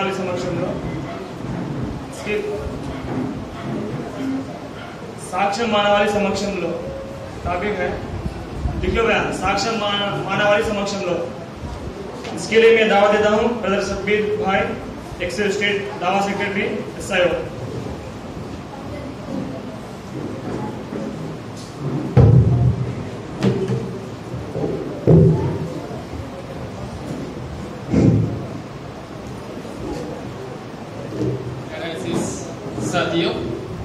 మానవాళి సమక్షంలో స్కి- సాక్ష్యం మానవాళి సమక్షంలో టాపిక్ है लिख लो बयान साक्ष्य मान- मानवाली समक्षंలో इसके लिए मैं दावा देता हूँ ब्रदर सब्बीर भाई एक्स स्टेट दावा सेक्रेटरी एस एनालिसिस साथियों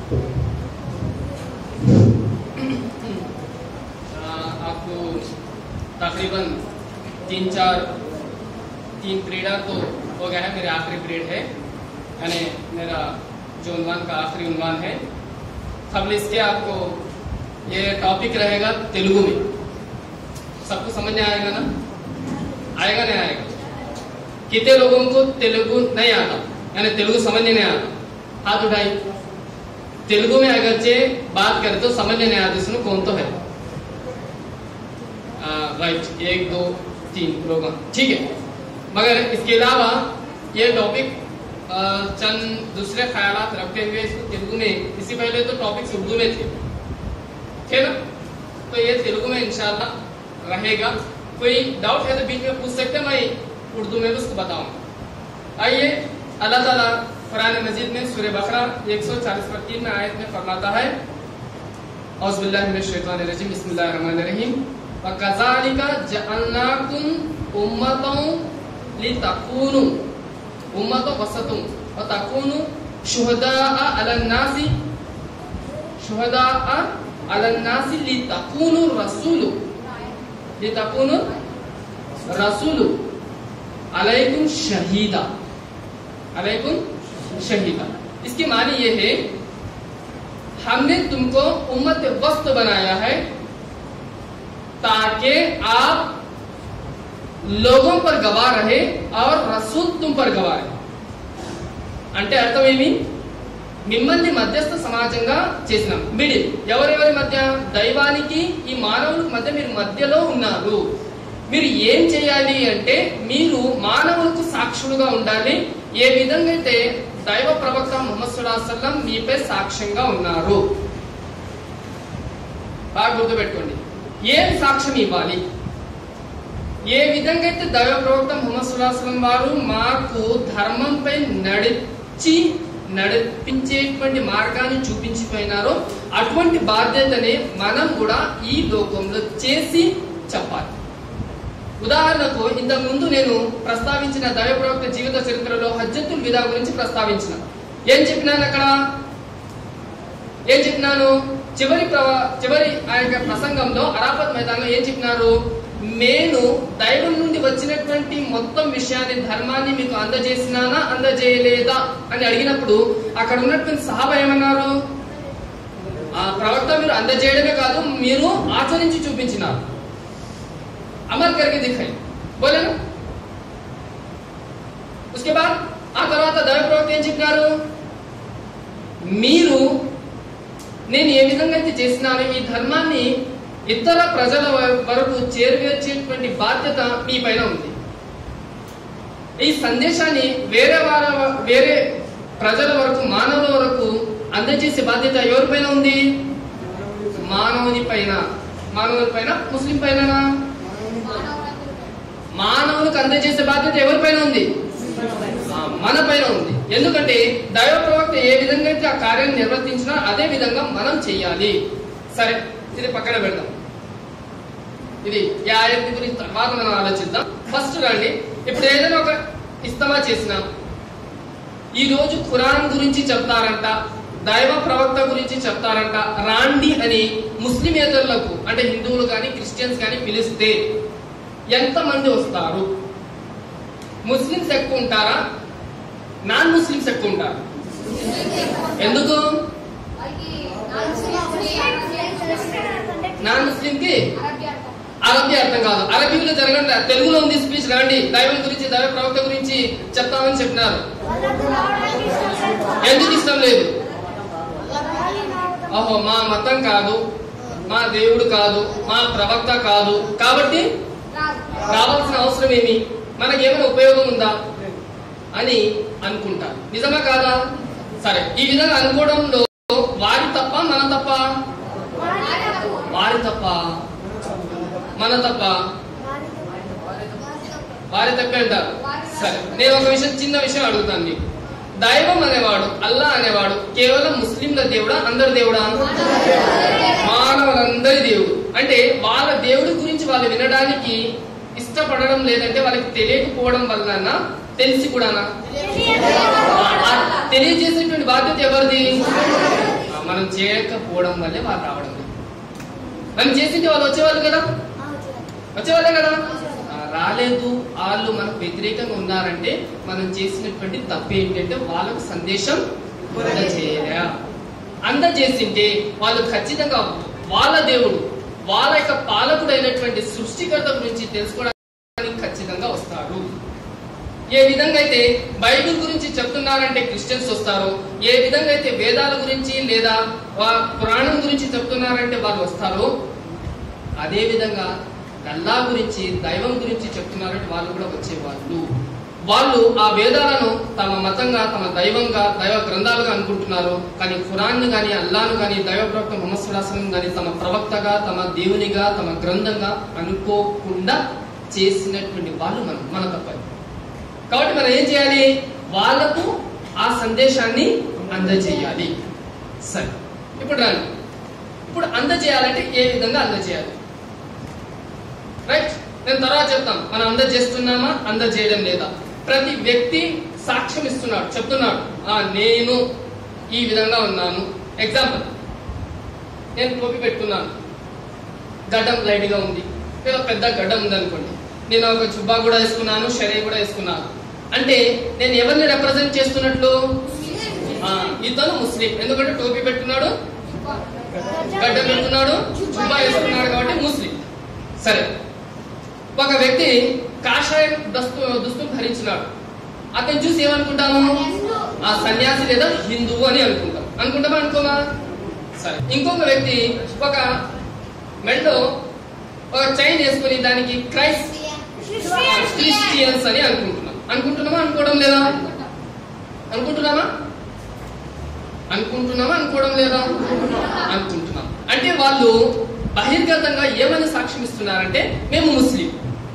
आ, आपको तकरीबन तीन चार तीन पीरियड तो हो गया है मेरे आखिरी पीरियड है यानी मेरा जो उन्वान का आखिरी उन्वान है कबल इसके आपको ये टॉपिक रहेगा तेलुगु में सबको समझ में आएगा ना आएगा नहीं आएगा कितने लोगों को तेलुगु नहीं आता यानी तेलुगु समझ नहीं आता हाथ उठाई तेलुगु में अगर जे बात करें तो समझ नहीं आती सुनो कौन तो है आ, राइट एक दो तीन लोग हैं। ठीक है मगर इसके अलावा ये टॉपिक आ, चंद दूसरे ख्याल रखते हुए इसको तेलुगु में इससे पहले तो टॉपिक्स उर्दू में थे थे ना तो ये तेलुगु में इंशाल्लाह रहेगा कोई डाउट है तो बीच में पूछ सकते हैं मैं उर्दू में भी उसको बताऊंगा आइए अल्लाह ताला कुरान मजीद में सूर्य बकरा 140 पर तीन में आयत में फरमाता है औज़बिल्लाहिमिनश्शैतानिर्रजीम बिस्मिल्लाहिर्रहमानिर्रहीम वकज़ालिका जअलनाकुम उम्मतन लितकूनु उम्मतन वसतुम व तकूनु शुहदाअ अलन नासी शुहदाअ अलन नासी लितकूनु रसूलु लितकूनु रसूलु अलैकुम शहीदा अलैकुम शहीदा इसके मानी ये है हमने तुमको उम्मत वस्त बनाया है ताकि आप लोगों पर गवाह रहे और रसूल तुम पर गवाह रहे అంటే అర్థం ఏమి మిమ్మల్ని మధ్యస్థ సమాజంగా చేసినాం మిడిల్ ఎవరెవరి మధ్య దైవానికి ఈ మానవులకు మధ్య మీరు మధ్యలో ఉన్నారు మీరు ఏం చేయాలి అంటే మీరు మానవులకు సాక్షులుగా ఉండాలి ఏ విధంగా అయితే దైవ ప్రవక్త ముహమ్మద్ సుల్లాహం మీపై సాక్ష్యంగా ఉన్నారు బాగా గుర్తుపెట్టుకోండి ఏం సాక్ష్యం ఇవ్వాలి ఏ విధంగా అయితే దైవ ప్రవక్త ముహమ్మద్ సుల్లాహం వారు మాకు ధర్మంపై నడిచి నడిపించేటువంటి మార్గాన్ని చూపించిపోయినారో అటువంటి బాధ్యతని మనం కూడా ఈ లోకంలో చేసి చెప్పాలి ఉదాహరణకు ఇంతకు ముందు నేను ప్రస్తావించిన దైవ ప్రవక్త జీవిత చరిత్రలో హజ్జతుల్ విదా గురించి ప్రస్తావించిన ఏం చెప్పినాను అక్కడ ఏం చెప్పినాను చివరి ప్రవ చివరి ఆ యొక్క ప్రసంగంలో అరాఫత్ మైదానంలో ఏం చెప్పినారు నేను దైవం నుండి వచ్చినటువంటి మొత్తం విషయాన్ని ధర్మాన్ని మీకు అందజేసినానా అందజేయలేదా అని అడిగినప్పుడు అక్కడ ఉన్నటువంటి సహాబా ఏమన్నారు ఆ ప్రవక్త మీరు అందజేయడమే కాదు మీరు ఆచరించి చూపించినారు अमल करके दिखाई बोले ना उसके बाद ఆ తర్వాత దైవ ప్రవక్త ఏం చెప్పినారు మీరు నేను ఏ విధంగా అయితే చేసినానో ఈ ధర్మాన్ని ఇతర ప్రజల వ- వరకు చేరువేర్చేటువంటి బాధ్యత మీ పైన ఉంది ఈ సందేశాన్ని వేరే వార వేరే ప్రజల వరకు మానవుల వరకు అందజేసే బాధ్యత ఎవరిపైన ఉంది మానవుని పైన మానవుని పైన ముస్లిం పైననా మానవునికి అందజేసే బాధ్యత ఎవరిపైన ఉంది ఆ, మన పైన ఉంది ఎందుకంటే దైవ ప్రవక్త ఏ విధంగా అయితే ఆ కార్యాన్ని నిర్వర్తించినా అదే విధంగా మనం చెయ్యాలి సరే ఇది పక్కన పెడదాం ఇది ఈ ఆయత్తి గురించి తర్వాత మనం ఆలోచిద్దాం ఫస్ట్ రండి ఇప్పుడు ఏదైనా ఒక ఇస్తమా చేసినాం ఈ రోజు ఖురాన్ గురించి చెప్తారంట దైవ ప్రవక్త గురించి చెప్తారంట రాండి అని ముస్లిమేతరులకు అంటే హిందువులు కానీ క్రిస్టియన్స్ కానీ పిలిస్తే ఎంత మంది వస్తారు ముస్లిమ్స్ ఎక్కువ ఉంటారా నాన్ ముస్లిమ్స్ ఎక్కువ ఉంటారా ఎందుకు నాన్ ముస్లిం కి అరబీ అర్థం కాదు అరబీలో జరగండి తెలుగులో ఉంది స్పీచ్ రండి దైవం గురించి దైవ ప్రవక్త గురించి చెప్తామని చెప్పినారు ఎందుకు ఇష్టం లేదు ఓహో మా మతం కాదు మా దేవుడు కాదు మా ప్రవక్త కాదు కాబట్టి రావాల్సిన అవసరం ఏమి మనకి ఏమైనా ఉపయోగం ఉందా అని అనుకుంటారు నిజమా కాదా సరే ఈ విధంగా అనుకోవడంలో వారి తప్ప మన తప్ప వారి తప్ప మన తప్ప వారి తప్పే అంటారు సరే నేను ఒక విషయం చిన్న విషయం అడుగుతాను మీకు దైవం అనేవాడు అల్లా అనేవాడు కేవలం ముస్లింల దేవుడా అందరి దేవుడా మానవులందరి దేవుడు అంటే వాళ్ళ దేవుడి గురించి వాళ్ళు వినడానికి ఇష్టపడడం లేదంటే వాళ్ళకి తెలియకపోవడం వలన తెలిసి కూడానా ఆ తెలియజేసేటువంటి బాధ్యత ఎవరిది ఆ, మనం చేయకపోవడం వల్లే వాళ్ళు రావడం లేదు మనం చేసింది వాళ్ళు వచ్చేవాళ్ళు కదా వచ్చేవాళ్ళే కదా ఆ, రాలేదు వాళ్ళు మనకు వ్యతిరేకంగా ఉన్నారంటే మనం చేసినటువంటి తప్పు ఏంటంటే వాళ్ళకు సందేశం అందజేయలే అందజేసింటే వాళ్ళు ఖచ్చితంగా వాళ్ళ దేవుడు వాళ్ళ యొక్క పాలకుడు అయినటువంటి సృష్టికర్త గురించి తెలుసుకోవడానికి ఖచ్చితంగా వస్తారు ఏ విధంగా అయితే బైబిల్ గురించి చెప్తున్నారంటే క్రిస్టియన్స్ వస్తారు ఏ విధంగా అయితే వేదాల గురించి లేదా వా- పురాణం గురించి చెప్తున్నారంటే వాళ్ళు వస్తారు అదే విధంగా అల్లా గురించి దైవం గురించి చెప్తున్నారంటే వాళ్ళు కూడా వచ్చేవాళ్ళు వాళ్ళు ఆ వేదాలను తమ మతంగా తమ దైవంగా దైవ గ్రంథాలుగా అనుకుంటున్నారు కానీ ఖురాన్ గాని అల్లాను గాని దైవ ప్రవక్త ముహమ్మద్ సుల్లాహం గాని తమ ప్రవక్తగా తమ దేవునిగా తమ గ్రంథంగా అనుకోకుండా చేసినటువంటి వాళ్ళు మనం మన తప్పది కాబట్టి మనం ఏం చేయాలి వాళ్ళకు ఆ సందేశాన్ని అందజేయాలి సరే ఇప్పుడు రండి ఇప్పుడు అందజేయాలంటే ఏ విధంగా అందజేయాలి రైట్ నేను తర్వాత చెప్తాను మనం అందజేస్తున్నామా అందజేయడం లేదా ప్రతి వ్యక్తి సాక్ష్యం ఇస్తున్నాడు చెప్తున్నాడు ఆ నేను ఈ విధంగా ఉన్నాను ఎగ్జాంపుల్ నేను టోపీ పెట్టుకున్నాను గడ్డం లైట్ గా ఉంది లేదా పెద్ద గడ్డం ఉంది అనుకోండి నేను ఒక జుబ్బా కూడా వేసుకున్నాను షరీ కూడా వేసుకున్నాను అంటే నేను ఎవరిని రిప్రజెంట్ చేస్తున్నట్లు ఆ, ఇతను ముస్లిం ఎందుకంటే టోపీ పెట్టుకున్నాడు గడ్డం పెట్టుకున్నాడు జుబ్బా వేసుకున్నాడు కాబట్టి ముస్లిం సరే ఒక వ్యక్తి కాషాయం దస్తు దుస్తులు ధరించినాడు అతను చూసి ఏమనుకుంటాము ఆ సన్యాసి లేదా హిందువు అని అనుకుంటాం అనుకుంటామా అనుకోమా సరే ఇంకొక వ్యక్తి ఒక మెడలో ఒక చైన్ వేసుకుని దానికి క్రైస్ట్ క్రిస్టియన్స్ అని అనుకుంటున్నాం అనుకుంటున్నామా అనుకోవడం లేదా అనుకుంటున్నామా అనుకుంటున్నామా అనుకోవడం లేదా అనుకుంటున్నాం అంటే వాళ్ళు బహిర్గతంగా ఏమని సాక్ష్యం ఇస్తున్నారంటే మేము ముస్లిం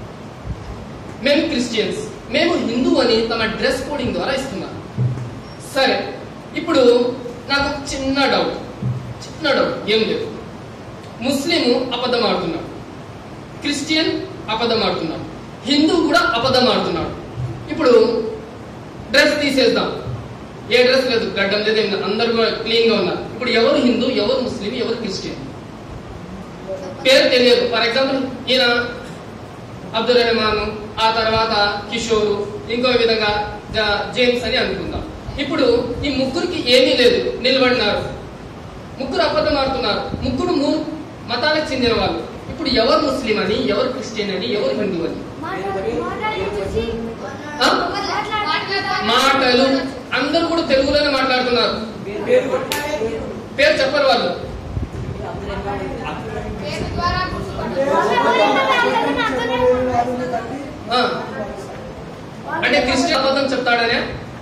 మేము క్రిస్టియన్స్ మేము హిందూ అని తమ డ్రెస్ కోడింగ్ ద్వారా ఇస్తున్నారు సరే ఇప్పుడు నాకు ఒక చిన్న డౌట్ చిన్న డౌట్ ఏం లేదు ముస్లిం అబద్ధం ఆడుతున్నాడు క్రిస్టియన్ అబద్ధం ఆడుతున్నాడు హిందూ కూడా అబద్ధం ఆడుతున్నాడు ఇప్పుడు డ్రెస్ తీసేద్దాం ఏ డ్రెస్ లేదు గడ్డం లేదు ఏం లేదు. అందరూ కూడా క్లీన్ గా ఉన్నారు ఇప్పుడు ఎవరు హిందూ ఎవరు ముస్లిం ఎవరు క్రిస్టియన్ పేరు తెలియదు ఫర్ ఎగ్జాంపుల్ ఈయన అబ్దుల్ రెహమాన్ ఆ తర్వాత కిషోర్ ఇంకో విధంగా జ- జేమ్స్ అని అనుకుందాం ఇప్పుడు ఈ ముగ్గురికి ఏమీ లేదు నిలబడినారు ముగ్గురు అబద్ధం ఆడుతున్నారు ముగ్గురు మూడు మతాలకు చెందిన వాళ్ళు ఇప్పుడు ఎవరు ముస్లిం అని ఎవరు క్రిస్టియన్ అని ఎవరు హిందూ అని ఆ? మాటలు అందరూ కూడా తెలుగులోనే మాట్లాడుతున్నారు పేరు చెప్పరు వాళ్ళు ఆ, అంటే క్రిస్టియన్ అబద్ధం చెప్తాడనే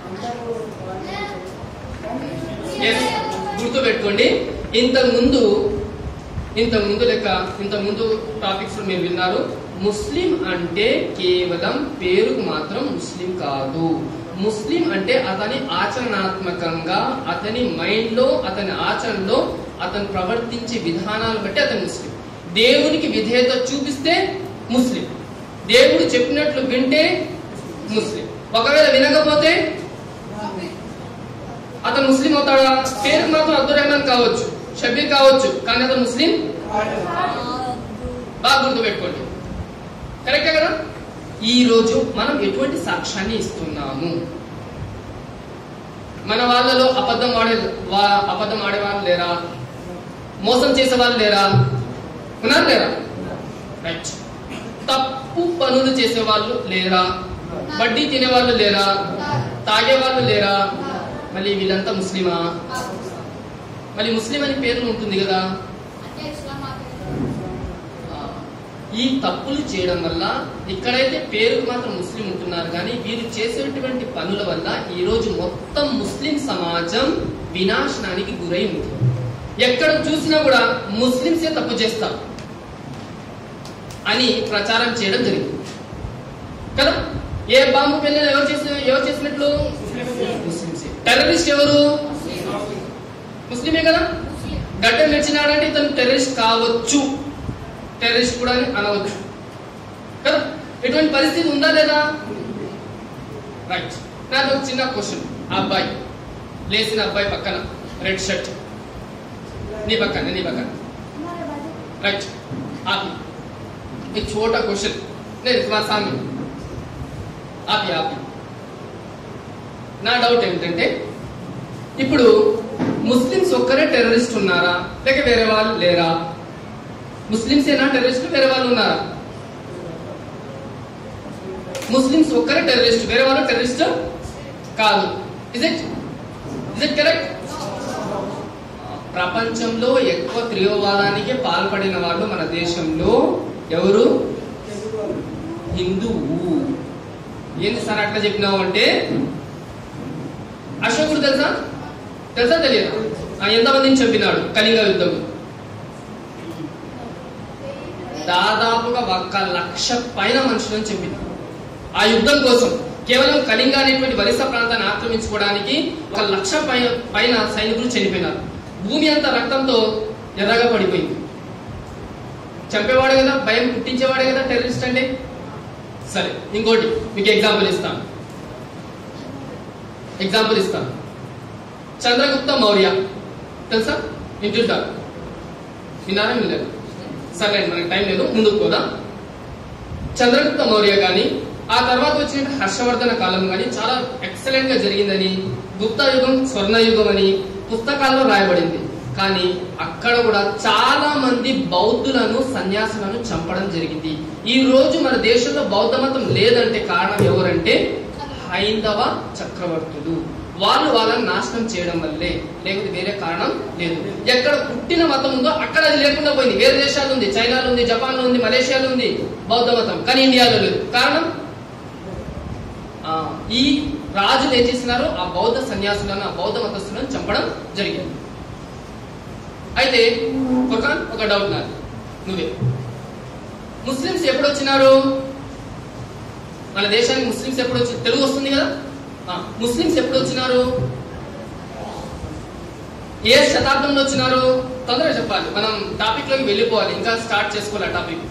ఎస్ గుర్తు పెట్టుకోండి ఇంతకు ముందు ఇంతకు ముందు లెక్క ఇంతకు ముందు టాపిక్స్ మీరు విన్నారు ముస్లిం అంటే కేవలం పేరుకు మాత్రం ముస్లిం కాదు ముస్లిం అంటే అతని ఆచరణాత్మకంగా అతని మైండ్ లో అతని ఆచరణలో అతను ప్రవర్తించే విధానాలు బట్టి అతను ముస్లిం దేవునికి విధేయత చూపిస్తే ముస్లిం దేవుడు చెప్పినట్లు వింటే ముస్లిం ఒకవేళ వినకపోతే అతను ముస్లిం అవుతాడా పేరుకు మాత్రం అబ్దుల్ రెహమాన్ కావచ్చు షబీర్ కావచ్చు కానీ అతను ముస్లిం బాగా గుర్తు పెట్టుకోండి కరెక్టే కదా ఈ రోజు మనం ఎటువంటి సాక్ష్యాన్ని ఇస్తున్నాము మన వాళ్ళలో అబద్ధం ఆడే వా- అబద్ధం ఆడే వాళ్ళు లేరా మోసం చేసే వాళ్ళు లేరా ఉన్నారు లేరా రైట్ తప్పు పనులు చేసే వాళ్ళు లేరా వడ్డీ తినే వాళ్ళు లేరా తాగే వాళ్ళు లేరా మళ్ళీ వీళ్ళంతా ముస్లిమా మళ్ళీ ముస్లిం అని పేరు ఉంటుంది కదా ఆ, ఈ తప్పులు చేయడం వల్ల ఇక్కడైతే పేరుకు మాత్రం ముస్లిం ఉంటున్నారు కానీ వీరు చేసేటువంటి పనుల వల్ల ఈ రోజు మొత్తం ముస్లిం సమాజం వినాశనానికి గురై ఉంది ఎక్కడ చూసినా కూడా ముస్లింసే తప్పు చేస్తారు అని ప్రచారం చేయడం జరిగింది కదా ఏ బాంబు పెళ్ళి ఎవరు చేసిన ఎవరు చేసినట్లు ముస్లింసే టెర్రరిస్ట్ ఎవరు ముస్లిమే కదా గడ్డ మెచ్చినాడంటే ఇతను టెర్రరిస్ట్ కావచ్చు టెర్రరిస్ట్ కూడా అని అనవచ్చు కదా ఎటువంటి పరిస్థితి ఉందా లేదా రైట్ నాకు ఒక చిన్న క్వశ్చన్ అబ్బాయి లేచిన అబ్బాయి పక్కన రెడ్ షర్ట్ నీ పక్కన నీ పక్కన రైట్ ఆపి एक छोटा क्वेश्चन नहीं तुम्हारे सामने ఆపి ఆపి నా డౌట్ ఏమిటంటే ఇప్పుడు ముస్లిమ్స్ ఒక్కరే టెర్రరిస్ట్ ఉన్నారా లేక వేరే వాళ్ళు లేరా ముస్లిమ్స్ ఏనా టెర్రరిస్ట్ వేరే వాళ్ళు ఉన్నారా ముస్లిమ్స్ ఒక్కరే టెర్రరిస్ట్ వేరే వాళ్ళు టెర్రరిస్ట్ కాదు is it is it correct ప్రపంచంలో ఎక్కువ త్రియోవాదానికి పాల్పడిన వాళ్ళు మన దేశంలో ఎవరు హిందువు ఏంది సార్ అట్లా చెప్పినావు అంటే అశోకుడు తెలుసా తెలుసా తెలియదు ఆ, ఎంతమందిని చెప్పినాడు కళింగ యుద్ధం దాదాపుగా ఒక్క లక్ష పైన మనుషులని చెప్పింది ఆ యుద్ధం కోసం కేవలం కళింగ అనేటువంటి వరిస ప్రాంతాన్ని ఆక్రమించుకోవడానికి ఒక లక్ష పైన పైన సైనికులు చనిపోయినారు భూమి అంతా రక్తంతో ఎర్రగా పడిపోయింది చంపేవాడు కదా భయం పుట్టించేవాడే కదా టెర్రరిస్ట్ అంటే సరే ఇంకోటి మీకు ఎగ్జాంపుల్ ఇస్తాను ఎగ్జాంపుల్ ఇస్తాను చంద్రగుప్త మౌర్య తెలుసా వింటుంటారు విన్నారా వినలేదు సరే మనకి టైం లేదు ముందుకు పోదాం చంద్రగుప్త మౌర్య కానీ ఆ తర్వాత వచ్చిన హర్షవర్ధన కాలం కానీ చాలా ఎక్సలెంట్ గా జరిగిందని గుప్త యుగం స్వర్ణ యుగం అని పుస్తకాల్లో రాయబడింది కానీ అక్కడ కూడా చాలా మంది బౌద్ధులను సన్యాసులను చంపడం జరిగింది ఈ రోజు మన దేశంలో బౌద్ధ మతం లేదంటే కారణం ఎవరంటే హైందవ చక్రవర్తులు వాళ్ళు వాళ్ళని నాశనం చేయడం వల్లే లేకపోతే వేరే కారణం లేదు ఎక్కడ పుట్టిన మతం ఉందో అక్కడ అది లేకుండా పోయింది వేరే దేశాలు ఉంది చైనాలో ఉంది జపాన్ లో ఉంది మలేషియాలో ఉంది బౌద్ధ మతం కానీ ఇండియాలో లేదు కారణం ఆ, ఈ రాజులు ఏం చేసినారు ఆ బౌద్ధ సన్యాసులను ఆ బౌద్ధ మతస్థులను చంపడం జరిగింది అయితే ఒక ఒక డౌట్ నాది నువ్వే ముస్లిమ్స్ ఎప్పుడు వచ్చినారు మన దేశానికి ముస్లిమ్స్ ఎప్పుడు వచ్చి తెలుగు వస్తుంది కదా ఆ, ముస్లిమ్స్ ఎప్పుడు వచ్చినారు ఏ శతాబ్దంలో వచ్చినారు తొందరగా చెప్పాలి మనం టాపిక్ లోకి వెళ్ళిపోవాలి ఇంకా స్టార్ట్ చేసుకోవాలి ఆ టాపిక్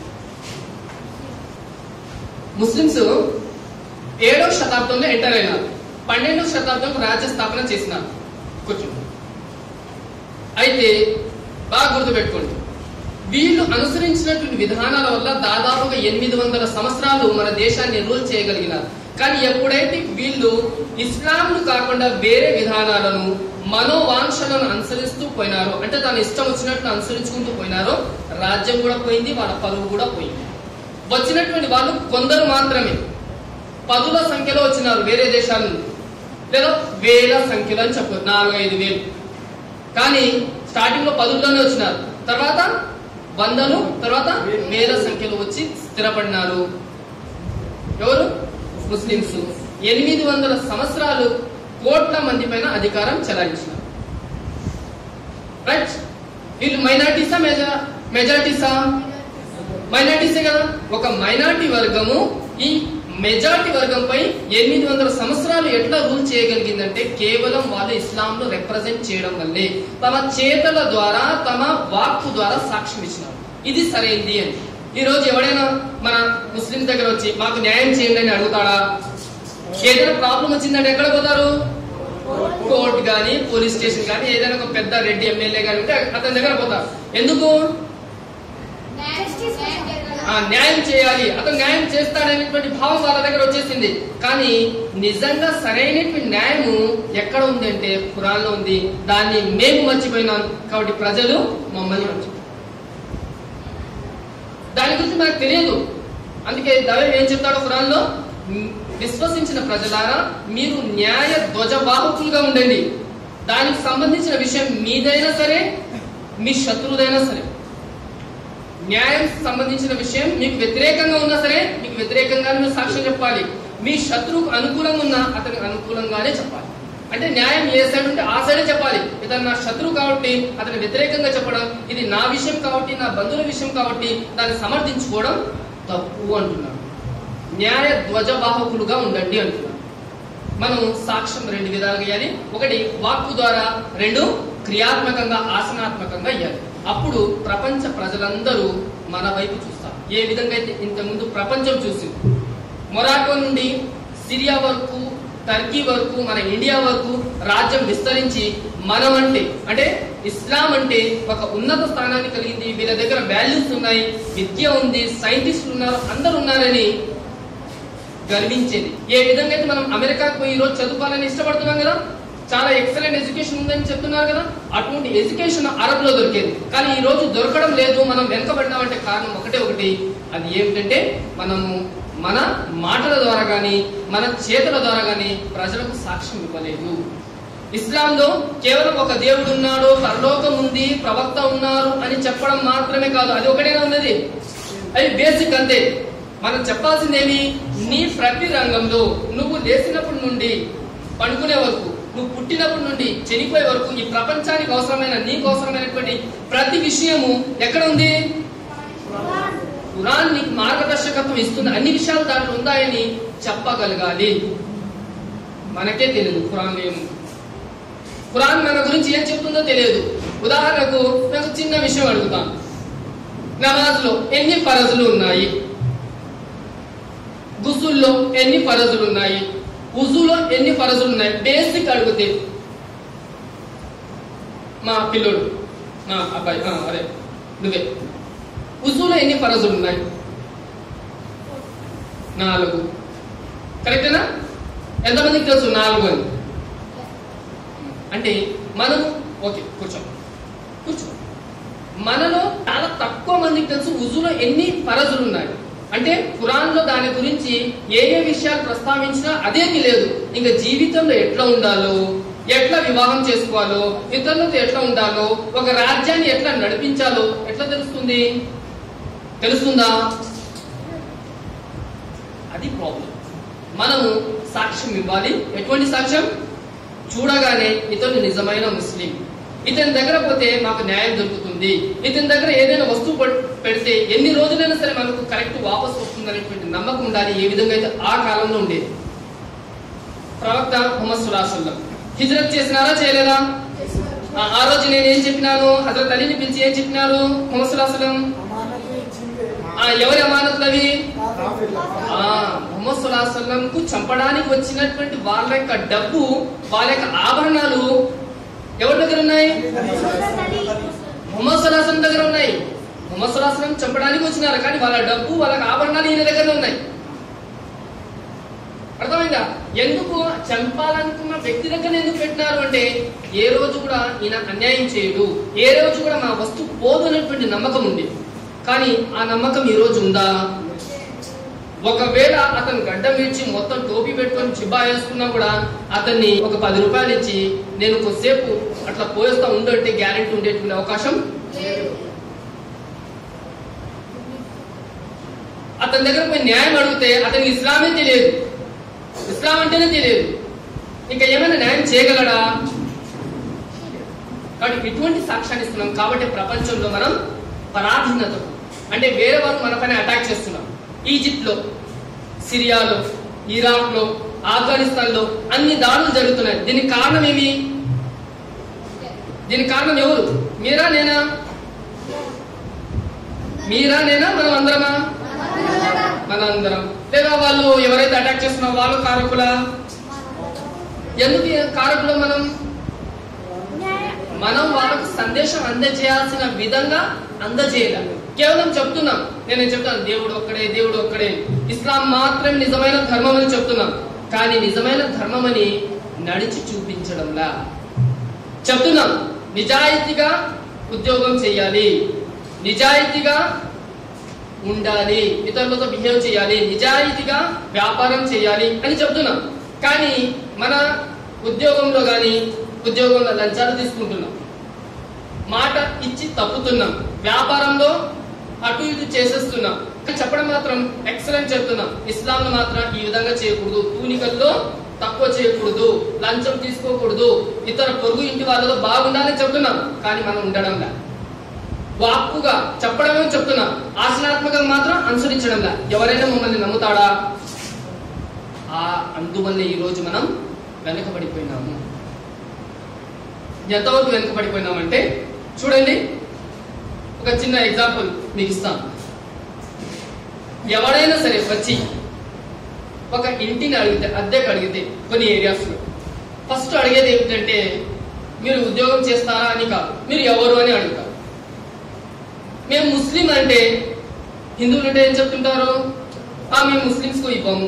ముస్లిమ్స్ ఏడవ శతాబ్దంలో ఎంటర్ అయినారు పన్నెండవ శతాబ్దం రాజ్య స్థాపన చేసినారు కూర్చో అయితే బాగా గుర్తుపెట్టుకోండి వీళ్ళు అనుసరించినటువంటి విధానాల వల్ల దాదాపుగా ఎనిమిది వందల సంవత్సరాలు మన దేశాన్ని రూల్ చేయగలిగినారు కానీ ఎప్పుడైతే వీళ్ళు ఇస్లాంను కాకుండా వేరే విధానాలను మనోవాంఛలను అనుసరిస్తూ పోయినారో అంటే తన ఇష్టం వచ్చినట్లు అనుసరించుకుంటూ పోయినారో రాజ్యం కూడా పోయింది వాళ్ళ పరువు కూడా పోయింది వచ్చినటువంటి వాళ్ళు కొందరు మాత్రమే పదుల సంఖ్యలో వచ్చినారు వేరే దేశాల నుండి లేదా వేల సంఖ్యలో అని చెప్పు నాలుగు ఐదు వేలు కానీ స్టార్టింగ్ లో పదుల్లోనే వచ్చినారు తర్వాత వందలు తర్వాత వేల సంఖ్యలో వచ్చి స్థిరపడినారు ఎవరు ముస్లింస్ ఎనిమిది వందల సంవత్సరాలు కోట్ల మంది పైన అధికారం చెలాయించినారు రైట్ వీళ్ళు మైనార్టీసా మెజా మెజార్టీసా మైనార్టీసే కదా ఒక మైనార్టీ వర్గము ఈ మెజార్టీ వర్గంపై ఎనిమిది వందల సంవత్సరాలు ఎట్లా రూల్ చేయగలిగిందంటే కేవలం వాళ్ళు ఇస్లాంలో రిప్రజెంట్ చేయడం వల్లే తమ చేతల ద్వారా తమ వాక్కు ద్వారా సాక్ష్యం ఇచ్చినారు ఇది సరైంది అని ఈ రోజు ఎవడైనా మన ముస్లిం దగ్గర వచ్చి మాకు న్యాయం చేయండి అని అడుగుతాడా ఏదైనా ప్రాబ్లం వచ్చిందంటే ఎక్కడ పోతారు కోర్ట్ గానీ పోలీస్ స్టేషన్ గానీ ఏదైనా ఒక పెద్ద రెడ్డి ఎమ్మెల్యే గానీ ఉంటే అతని దగ్గర పోతారు ఎందుకు ఆ న్యాయం చేయాలి అతను న్యాయం చేస్తాడనేటువంటి భావం వాళ్ళ దగ్గర వచ్చేసింది కానీ నిజంగా సరైనటువంటి న్యాయము ఎక్కడ ఉంది అంటే ఖురాన్లో ఉంది దాన్ని మేము మర్చిపోయినాం కాబట్టి ప్రజలు మమ్మల్ని మర్చిపోయారు దాని గురించి మనకు తెలియదు అందుకే దైవం ఏం చెప్తాడో ఖురాన్లో "మ్, విశ్వసించిన ప్రజలారా మీరు న్యాయ ధ్వజవాహకులుగా ఉండండి దానికి సంబంధించిన విషయం మీదైనా సరే మీ శత్రువుదైనా సరే న్యాయం సంబంధించిన విషయం మీకు వ్యతిరేకంగా ఉన్నా సరే మీకు వ్యతిరేకంగానే మీరు సాక్ష్యం చెప్పాలి మీ శత్రువుకు అనుకూలంగా ఉన్నా అతనికి అనుకూలంగానే చెప్పాలి అంటే న్యాయం ఏ సైడ్ ఉంటే ఆ సైడే చెప్పాలి ఇతను నా శత్రువు కాబట్టి అతని వ్యతిరేకంగా చెప్పడం ఇది నా విషయం కాబట్టి నా బంధువుల విషయం కాబట్టి దాన్ని సమర్థించుకోవడం తప్పు అంటున్నాడు న్యాయ ధ్వజవాహకులుగా ఉండండి అంటున్నాడు మనం సాక్ష్యం రెండు విధాలుగా ఇవ్వాలి ఒకటి వాక్కు ద్వారా రెండు క్రియాత్మకంగా ఆసనాత్మకంగా ఇవ్వాలి అప్పుడు ప్రపంచ ప్రజలందరూ మన వైపు చూస్తారు ఏ విధంగా అయితే ఇంతకుముందు ప్రపంచం చూసింది మొరాకో నుండి సిరియా వరకు టర్కీ వరకు మన ఇండియా వరకు రాజ్యం విస్తరించి మనం అంటే అంటే ఇస్లాం అంటే ఒక ఉన్నత స్థానాన్ని కలిగింది వీళ్ళ దగ్గర వాల్యూస్ ఉన్నాయి విద్య ఉంది సైంటిస్టులు ఉన్నారు అందరు ఉన్నారని గర్వించేది ఏ విధంగా అయితే మనం అమెరికాకు పోయి ఈ రోజు చదువుకోవాలని ఇష్టపడుతున్నాం కదా చాలా ఎక్సలెంట్ ఎడ్యుకేషన్ ఉందని చెప్తున్నారు కదా అటువంటి ఎడ్యుకేషన్ అరబ్ లో దొరికేది కానీ ఈ రోజు దొరకడం లేదు మనం వెనుకబడినామంటే కారణం ఒకటే ఒకటి అది ఏమిటంటే మనము మన మాటల ద్వారా గాని మన చేతుల ద్వారా గాని ప్రజలకు సాక్ష్యం ఇవ్వలేదు ఇస్లాంలో కేవలం ఒక దేవుడు ఉన్నాడు పరలోకం ఉంది ప్రవక్త ఉన్నారు అని చెప్పడం మాత్రమే కాదు అది ఒకటేనా ఉన్నది అది బేసిక్ అంతే మనం చెప్పాల్సిందేమి నీ ప్రతి రంగంలో నువ్వు లేచినప్పటి నుండి పడుకునే వరకు నువ్వు పుట్టినప్పటి నుండి చనిపోయే వరకు ఈ ప్రపంచానికి అవసరమైన నీకు అవసరమైనటువంటి ప్రతి విషయము ఎక్కడ ఉంది ఖురాన్ నీకు మార్గదర్శకత్వం ఇస్తుంది అన్ని విషయాలు దాంట్లో ఉన్నాయని చెప్పగలగాలి మనకే తెలియదు ఖురాన్ ఏముంది ఖురాన్ మన గురించి ఏం చెప్తుందో తెలియదు ఉదాహరణకు నాకు చిన్న విషయం అడుగుతాను నమాజ్ లో ఎన్ని ఫరజులు ఉన్నాయి గుసుల్లో ఎన్ని ఫరజులు ఉన్నాయి ఉజులో ఎన్ని ఫరజులు ఉన్నాయి బేసిక్ అడిగితే మా పిల్లోడు మా అబ్బాయి ఆ, అదే నువ్వే ఉజులో ఎన్ని ఫరజులు ఉన్నాయి నాలుగు కరెక్టేనా ఎంతమందికి తెలుసు నాలుగు అని అంటే మనం ఓకే కూర్చో కూర్చో మనలో చాలా తక్కువ మందికి తెలుసు ఉజులో ఎన్ని ఫరజులు ఉన్నాయి అంటే ఖురాన్ లో దాని గురించి ఏ ఏ విషయాలు ప్రస్తావించినా అదేమి లేదు ఇంకా జీవితంలో ఎట్లా ఉండాలో ఎట్లా వివాహం చేసుకోవాలో ఇతరులతో ఎట్లా ఉండాలో ఒక రాజ్యాన్ని ఎట్లా నడిపించాలో ఎట్లా తెలుస్తుంది తెలుస్తుందా అది ప్రాబ్లం మనము సాక్ష్యం ఇవ్వాలి ఎటువంటి సాక్ష్యం చూడగానే ఇతను నిజమైన ముస్లిం ఇతని దగ్గర పోతే మాకు న్యాయం దొరుకుతుంది ఇతని దగ్గర ఏదైనా వస్తువు పె- పెడితే ఎన్ని రోజులైనా సరే మనకు కరెక్ట్ వాపస్ వస్తుంది అనేటువంటి నమ్మకం ఉండాలి ఏ విధంగా అయితే ఆ కాలంలో ఉండేది ప్రవక్త ముహమ్మద్ సుల్లాహల్లం హిజ్రత్ చేసినారా చేయలేదా ఆ ఆ రోజు నేను ఏం చెప్పినాను హజరత్ అలీని పిలిచి ఏం చెప్పినారు ముహమ్మద్ సుల్లాహల్లం అమానతు ఇచ్చిందే ఎవరి అమానతులు అవి కాఫీర్ల. ఆ ముహమ్మద్ సుల్లాహల్లం కు చంపడానికి వచ్చినటువంటి వాళ్ళ యొక్క డబ్బు వాళ్ళ యొక్క ఆభరణాలు ఎవరి దగ్గర ఉన్నాయి ముహమ్మద్ సుల్లాహం దగ్గర ఉన్నాయి ముహమ్మద్ సుల్లాహం చంపడానికి వచ్చినారు కానీ వాళ్ళ డబ్బు వాళ్ళ ఆభరణాలు ఈయన దగ్గర ఉన్నాయి అర్థమైందా ఎందుకు చంపాలనుకున్న వ్యక్తి దగ్గర ఎందుకు పెట్టినారు అంటే ఏ రోజు కూడా ఈయన అన్యాయం చేయడు ఏ రోజు కూడా మా వస్తువు పోదు అనేటువంటి నమ్మకం ఉంది కానీ ఆ నమ్మకం ఈ రోజు ఉందా ఒకవేళ అతను గడ్డం ఇచ్చి మొత్తం టోపీ పెట్టుకొని చిబ్బా వేసుకున్నా కూడా అతన్ని ఒక పది రూపాయలు ఇచ్చి నేను కొద్దిసేపు అట్లా పోయేస్తా ఉండంటే గ్యారెంటీ ఉండేటువంటి అవకాశం అతని దగ్గర పోయి న్యాయం అడిగితే అతనికి ఇస్లామే తెలియదు ఇస్లాం అంటేనే తెలియదు ఇంకా ఏమైనా న్యాయం చేయగలడా కాబట్టి ఇటువంటి సాక్ష్యాన్ని ఇస్తున్నాం కాబట్టి ప్రపంచంలో మనం పరాధీనత అంటే వేరే వారు మన పైన అటాక్ చేస్తున్నాం ఈజిప్ట్ లో సిరియాలో ఇరాక్ లో ఆఫ్ఘనిస్తాన్ లో అన్ని దాడులు జరుగుతున్నాయి దీనికి కారణం ఏమి దీనికి కారణం ఎవరు మీరా నేనా మీరా నేనా మనం అందరమా మన అందరం లేదా వాళ్ళు ఎవరైతే అటాక్ చేస్తున్నారో వాళ్ళు కారకులా ఎందుకు ఈ కారకులు మనం మనం వాళ్ళకు సందేశం అందజేయాల్సిన విధంగా అందజేయాలి కేవలం చెప్తున్నాం నేను చెప్తాను దేవుడు ఒక్కడే దేవుడు ఒక్కడే ఇస్లాం మాత్రమే నిజమైన ధర్మం అని చెప్తున్నాం కానీ నిజమైన ధర్మం అని నడిచి చూపించడంలా చెప్తున్నాం నిజాయితీగా ఉద్యోగం చేయాలి నిజాయితీగా ఉండాలి ఇతరులతో బిహేవ్ చేయాలి నిజాయితీగా వ్యాపారం చేయాలి అని చెప్తున్నాం కానీ మన ఉద్యోగంలో కానీ ఉద్యోగంలో లంచాలు తీసుకుంటున్నాం మాట ఇచ్చి తప్పుతున్నాం వ్యాపారంలో అటు ఇటు చేసేస్తున్నా కానీ చెప్పడం మాత్రం ఎక్సలెంట్ చెప్తున్నా ఇస్లాం మాత్రం ఈ విధంగా చేయకూడదు తూనికల్లో తక్కువ చేయకూడదు లంచం తీసుకోకూడదు ఇతర పొరుగు ఇంటి వాళ్ళలో బాగుండాలని చెప్తున్నాం కానీ మనం ఉండడంలా వాక్కుగా చెప్పడమే చెప్తున్నా ఆచరణాత్మకంగా మాత్రం అనుసరించడంలా ఎవరైనా మమ్మల్ని నమ్ముతాడా ఆ అందువల్ల ఈ రోజు మనం వెనకబడిపోయినాము ఎంతవరకు వెనకబడిపోయినామంటే చూడండి ఒక చిన్న ఎగ్జాంపుల్ మీకు ఇస్తాను ఎవరైనా సరే వచ్చి ఒక ఇంటిని అడిగితే అద్దెకు అడిగితే కొన్ని ఏరియాస్లో ఫస్ట్ అడిగేది ఏమిటంటే మీరు ఉద్యోగం చేస్తారా అని కాదు మీరు ఎవరు అని అడుగుతారు మేము ముస్లిం అంటే హిందువులు అంటే ఏం చెప్తుంటారు ఆ మేము ముస్లిమ్స్ కు ఇవ్వము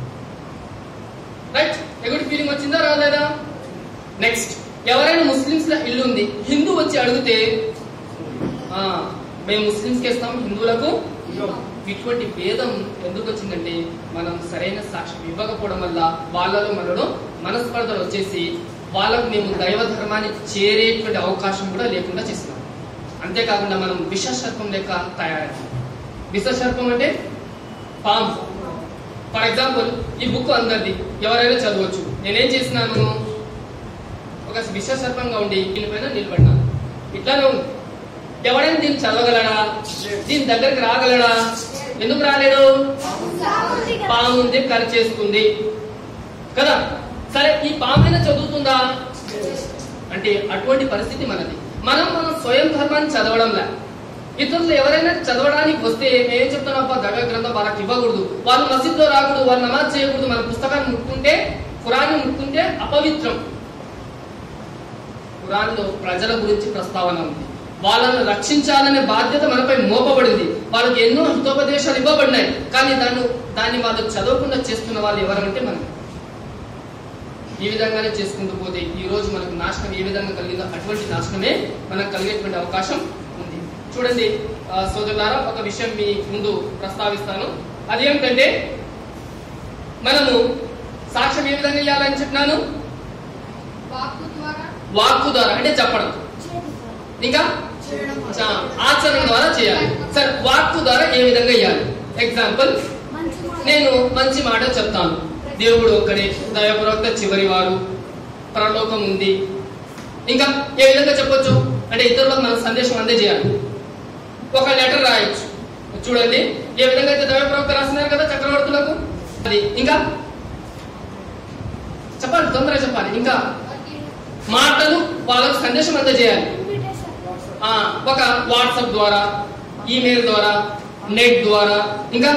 రైట్ ఎగుడి ఫీలింగ్ వచ్చిందా రాలేదా నెక్స్ట్ ఎవరైనా ముస్లిమ్స్ లో ఇల్లు ఉంది హిందూ వచ్చి అడిగితే ఆ మేము ముస్లిమ్స్ కి ఇస్తాం హిందువులకు ఇటువంటి భేదం ఎందుకు వచ్చిందంటే మనం సరైన సాక్ష్యం ఇవ్వకపోవడం వల్ల వాళ్ళలో మనలో మనస్పర్ధలు వచ్చేసి వాళ్ళకు మేము దైవ ధర్మాన్ని చేరేటువంటి అవకాశం కూడా లేకుండా చేస్తున్నాం అంతేకాకుండా మనం విషసర్పం లెక్క తయారయ్యాం విషసర్పం అంటే పాము ఫర్ ఎగ్జాంపుల్ ఈ బుక్ అందరిది ఎవరైనా చదవచ్చు నేనేం చేసినాను ఒక విషసర్పంగా ఉండి దీనిపైన నిలబడినాను ఇట్లానే ఉంది ఎవడైనా దీన్ని చదవగలడా దీని దగ్గరికి రాగలడా ఎందుకు రాలేడు పాము ఉంది కరి చేస్తుంది కదా సరే ఈ పామైనా చదువుతుందా అంటే అటువంటి పరిస్థితి మనది మనం మనం స్వయం ధర్మాన్ని చదవడంలే ఇతరులు ఎవరైనా చదవడానికి వస్తే ఏం చెప్తున్నాం దగ గ్రంథం వాళ్ళకి ఇవ్వకూడదు వాళ్ళు మసీద్లో రాకూడదు వాళ్ళు నమాజ్ చేయకూడదు మన పుస్తకాన్ని ముట్టుకుంటే ఖురాన్ని ముట్టుకుంటే అపవిత్రం ఖురాన్లో ప్రజల గురించి ప్రస్తావన ఉంది వాళ్ళను రక్షించాలనే బాధ్యత మనపై మోపబడింది వాళ్ళకి ఎన్నో హితోపదేశాలు ఇవ్వబడినాయి కానీ దాన్ని దాన్ని వాళ్ళు చదవకుండా చేస్తున్న వాళ్ళు ఎవరంటే మనం ఈ విధంగానే చేసుకుంటూ పోతే ఈ రోజు మనకు నాశనం ఏ విధంగా కలిగిందో అటువంటి నాశనమే మనకు కలిగేటువంటి అవకాశం ఉంది చూడండి ఆ, సోదరులారా ఒక విషయం మీ ముందు ప్రస్తావిస్తాను అదేమిటంటే మనము సాక్ష్యం ఏ విధంగా ఇవ్వాలని చెప్పినాను వాక్కు ద్వారా వాక్కు ద్వారా అంటే చెప్పడం ఇంకా చేయడం చ- ఆచరణ ద్వారా చేయాలి సరే వాక్కు ద్వారా ఏ విధంగా ఇవ్వాలి ఎగ్జాంపుల్ నేను మంచి మాట చెప్తాను దేవుడు ఒక్కడే దైవప్రవక్త చివరి వారు పరలోకం ఉంది ఇంకా ఏ విధంగా చెప్పొచ్చు అంటే ఇతరులకు మన సందేశం అందజేయాలి ఒక లెటర్ రాయొచ్చు చూడండి ఏ విధంగా అయితే దైవప్రవక్త రాస్తున్నారు కదా చక్రవర్తులకు అది ఇంకా చెప్పాలి తొందరగా చెప్పాలి ఇంకా మాటలు వాళ్ళకు సందేశం అందజేయాలి ఆ, ఒక వాట్సాప్ ద్వారా ఈమెయిల్ ద్వారా నెట్ ద్వారా ఇంకా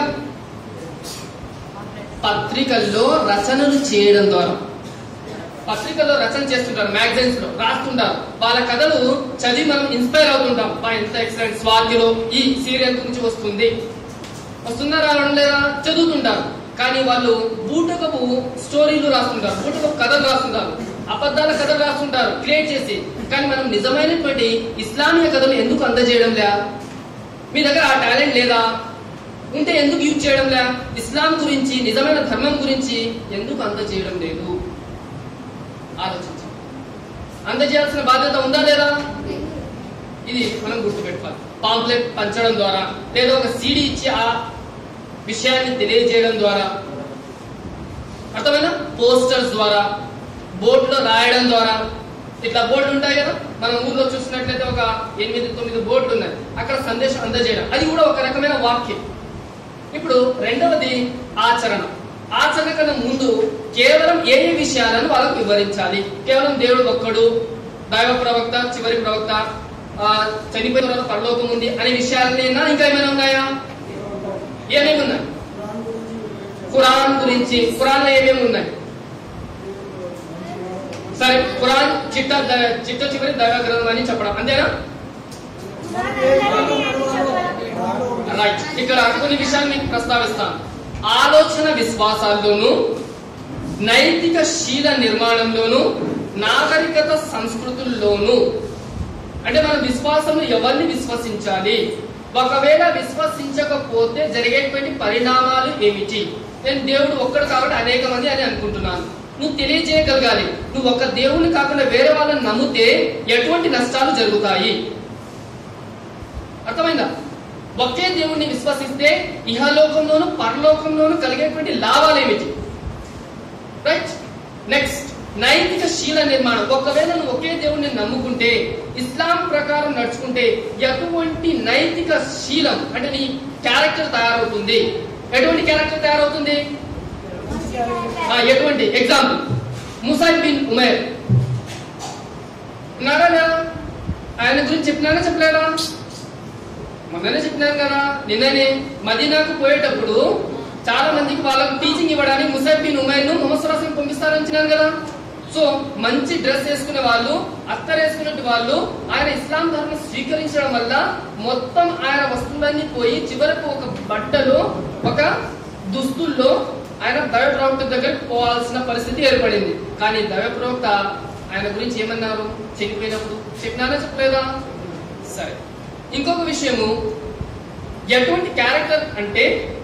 పత్రికల్లో రచనలు చేయడం ద్వారా పత్రికల్లో రచన చేస్తుంటారు మ్యాగజైన్స్ లో రాస్తుంటారు వాళ్ళ కథలు చదివి మనం ఇన్స్పైర్ అవుతుంటాం బా ఎంత ఎక్సలెంట్ స్వాతిలో ఈ సీరియల్ గురించి వస్తుంది వస్తుందా రావడం లేదా చదువుతుంటారు కానీ వాళ్ళు బూటకపు స్టోరీలు రాస్తుంటారు బూటకపు కథలు రాస్తుంటారు అబద్ధాల కథలు రాస్తుంటారు క్రియేట్ చేసి కానీ మనం నిజమైనటువంటి ఇస్లామీయ కథలు ఎందుకు అందజేయడం లే మీ దగ్గర ఆ టాలెంట్ లేదా ఉంటే ఎందుకు యూజ్ చేయడం లే ఇస్లాం గురించి నిజమైన ధర్మం గురించి ఎందుకు అందజేయడం లేదు ఆలోచించండి అందజేయాల్సిన బాధ్యత ఉందా లేదా ఇది మనం గుర్తుపెట్టుకోవాలి పాంప్లెట్ పంచడం ద్వారా లేదా ఒక సీడీ ఇచ్చి ఆ విషయాన్ని తెలియజేయడం ద్వారా అర్థమైనా పోస్టర్స్ ద్వారా బోర్డులో రాయడం ద్వారా ఇట్లా బోర్డులు ఉంటాయి కదా మన ఊర్లో చూసినట్లయితే ఒక ఎనిమిది తొమ్మిది బోర్డులు ఉన్నాయి అక్కడ సందేశం అందజేయడం అది కూడా ఒక రకమైన వాక్యం ఇప్పుడు రెండవది ఆచరణ ఆచరణ కన్నా ముందు కేవలం ఏ ఏ విషయాలను వాళ్ళకు వివరించాలి కేవలం దేవుడు ఒక్కడు దైవ ప్రవక్త చివరి ప్రవక్త ఆ, చనిపోయిన తర్వాత పరలోకం ఉంది అనే విషయాలనేనా ఇంకా ఏమైనా ఉన్నాయా ఏమేమి ఉన్నాయి ఖురాన్ గురించి ఖురాన్ లో ఏమేమి ఉన్నాయి సరే ఖురాన్ చిట్ట ద- చిట్ట చివరి దైవ గ్రంథం అని చెప్పడం అంతేనా రైట్ ఇక్కడ కొన్ని విషయాలు మీకు ప్రస్తావిస్తాను ఆలోచన విశ్వాసాల్లోనూ నైతిక శీల నిర్మాణంలోనూ నాగరికత సంస్కృతుల్లోనూ అంటే మన విశ్వాసంలో ఎవరిని విశ్వసించాలి ఒకవేళ విశ్వసించకపోతే జరిగేటువంటి పరిణామాలు ఏమిటి నేను దేవుడు ఒక్కడు కాబట్టి అనేక మంది అని అనుకుంటున్నాను నువ్వు తెలియజేయగలగాలి నువ్వు ఒక దేవుని కాకుండా వేరే వాళ్ళని నమ్మితే ఎటువంటి నష్టాలు జరుగుతాయి అర్థమైందా ఒకే దేవుణ్ణి విశ్వసిస్తే ఇహలోకంలోను పరలోకంలోను కలిగేటువంటి లాభాలు ఏమిటి రైట్ నెక్స్ట్ నైతిక శీల నిర్మాణం ఒకవేళ నువ్వు ఒకే దేవుణ్ణి నమ్ముకుంటే ఇస్లాం ప్రకారం నడుచుకుంటే ఎటువంటి నైతిక శీలం అంటే నీ క్యారెక్టర్ తయారవుతుంది ఎటువంటి క్యారెక్టర్ తయారవుతుంది ఆ, ఎటువంటి ఎగ్జాంపుల్ ముసాయిబ్ బిన్ ఉమేర్ ఉన్నాడా లేదా ఆయన గురించి చెప్పినానా చెప్పలేదా మొన్ననే చెప్పినాను కదా నిన్ననే మదీనాకు పోయేటప్పుడు చాలా మందికి వాళ్ళకు టీచింగ్ ఇవ్వడానికి ముసాయిబ్ బిన్ ఉమైర్ ను మొహమ్మద్ పంపిస్తారని చెప్పినాను కదా సో మంచి డ్రెస్ వేసుకునే వాళ్ళు అత్తర్ వేసుకునే వాళ్ళు ఆయన ఇస్లాం ధర్మం స్వీకరించడం వల్ల మొత్తం ఆయన వస్తువులన్నీ పోయి చివరకు ఒక బట్టలు ఒక దుస్తుల్లో ఆయన దైవ ప్రవక్త దగ్గరికి పోవాల్సిన పరిస్థితి ఏర్పడింది కానీ దైవ ప్రవక్త ఆయన గురించి ఏమన్నారు చనిపోయినప్పుడు చెప్పినారా చెప్పలేదా సరే ఇంకొక విషయము ఎటువంటి క్యారెక్టర్ అంటే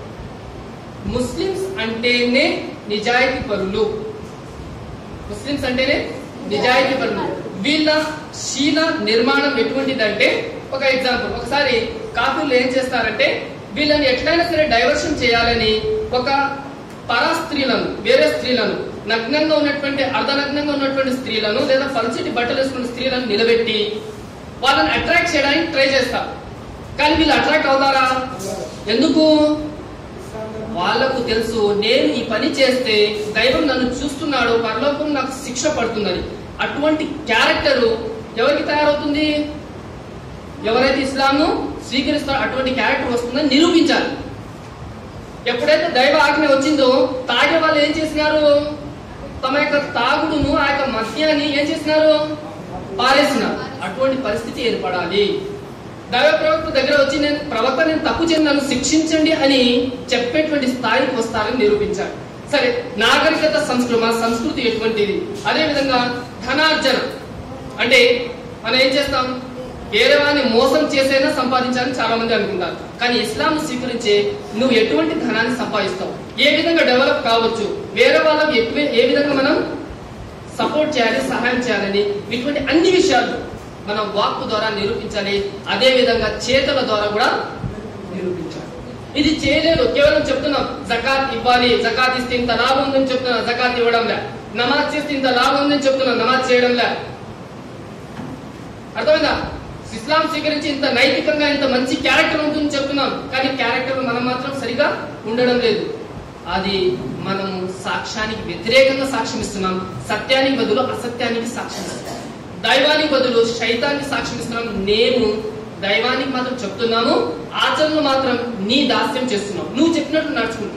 ముస్లిమ్స్ అంటేనే నిజాయితీ పరులు ముస్లిమ్స్ అంటేనే నిజాయితీ పరులు వీళ్ళ శీల నిర్మాణం ఎటువంటిదంటే ఒక ఎగ్జాంపుల్ ఒకసారి కాఫీలు ఏం చేస్తారంటే వీళ్ళని ఎట్లయినా సరే డైవర్షన్ చేయాలని ఒక పరా స్త్రీలను వేరే స్త్రీలను నగ్నంగా ఉన్నటువంటి అర్ధనగ్నంగా ఉన్నటువంటి స్త్రీలను లేదా పల్చటి బట్టలు వేసుకున్న స్త్రీలను నిలబెట్టి వాళ్ళని అట్రాక్ట్ చేయడానికి ట్రై చేస్తారు కానీ వీళ్ళు అట్రాక్ట్ అవుతారా ఎందుకు వాళ్ళకు తెలుసు నేను ఈ పని చేస్తే దైవం నన్ను చూస్తున్నాడు పరలోకం నాకు శిక్ష పడుతుందని అటువంటి క్యారెక్టర్ ఎవరికి తయారవుతుంది ఎవరైతే ఇస్లాంను స్వీకరిస్తారో అటువంటి క్యారెక్టర్ వస్తుందని నిరూపించాలి ఎప్పుడైతే దైవ ఆజ్ఞ వచ్చిందో తాగే వాళ్ళు ఏం చేసినారు తమ యొక్క తాగుడును ఆ యొక్క మద్యాన్ని ఏం చేసినారు పారేసినారు అటువంటి పరిస్థితి ఏర్పడాలి దైవ ప్రవక్త దగ్గర వచ్చి నేను ప్రవక్త నేను తప్పు చేసి నన్ను శిక్షించండి అని చెప్పేటువంటి స్థాయికి వస్తారని నిరూపించారు సరే నాగరికత సంస్కృతి మన సంస్కృతి ఎటువంటిది అదే విధంగా ధనార్జన అంటే మనం ఏం చేస్తాం వేరే వారిని మోసం చేసైనా సంపాదించాలని చాలా మంది అనుకుంటారు కానీ ఇస్లాం స్వీకరించే నువ్వు ఎటువంటి ధనాన్ని సంపాదిస్తావు ఏ విధంగా డెవలప్ కావచ్చు వేరే వాళ్ళకి ఎక్కువ ఏ విధంగా మనం సపోర్ట్ చేయాలి సహాయం చేయాలని ఇటువంటి అన్ని విషయాలు మనం వాక్కు ద్వారా నిరూపించాలి అదే విధంగా చేతల ద్వారా కూడా నిరూపించాలి ఇది చేయలేదు కేవలం చెప్తున్నాం జకాత్ ఇవ్వాలి జకాత్ ఇస్తే ఇంత లాభం ఉందని చెప్తున్నా జకాత్ ఇవ్వడం లే నమాజ్ చేస్తే ఇంత లాభం ఉందని చెప్తున్నా నమాజ్ చేయడం లే అర్థమైందా ఇస్లాం స్వీకరించి ఇంత నైతికంగా ఇంత మంచి క్యారెక్టర్ ఉంటుందని చెప్తున్నాం కానీ క్యారెక్టర్ మనం మాత్రం సరిగా ఉండడం లేదు అది మనం సాక్ష్యానికి వ్యతిరేకంగా సాక్ష్యం ఇస్తున్నాం సత్యానికి బదులు అసత్యానికి సాక్ష్యం ఇస్తున్నాం దైవానికి బదులు శైతానికి సాక్ష్యం ఇస్తున్నాం నేను దైవానికి మాత్రం చెప్తున్నాము ఆచరణలో మాత్రం నీ దాస్యం చేస్తున్నావు నువ్వు చెప్పినట్టు నడుచుకుంటున్నావు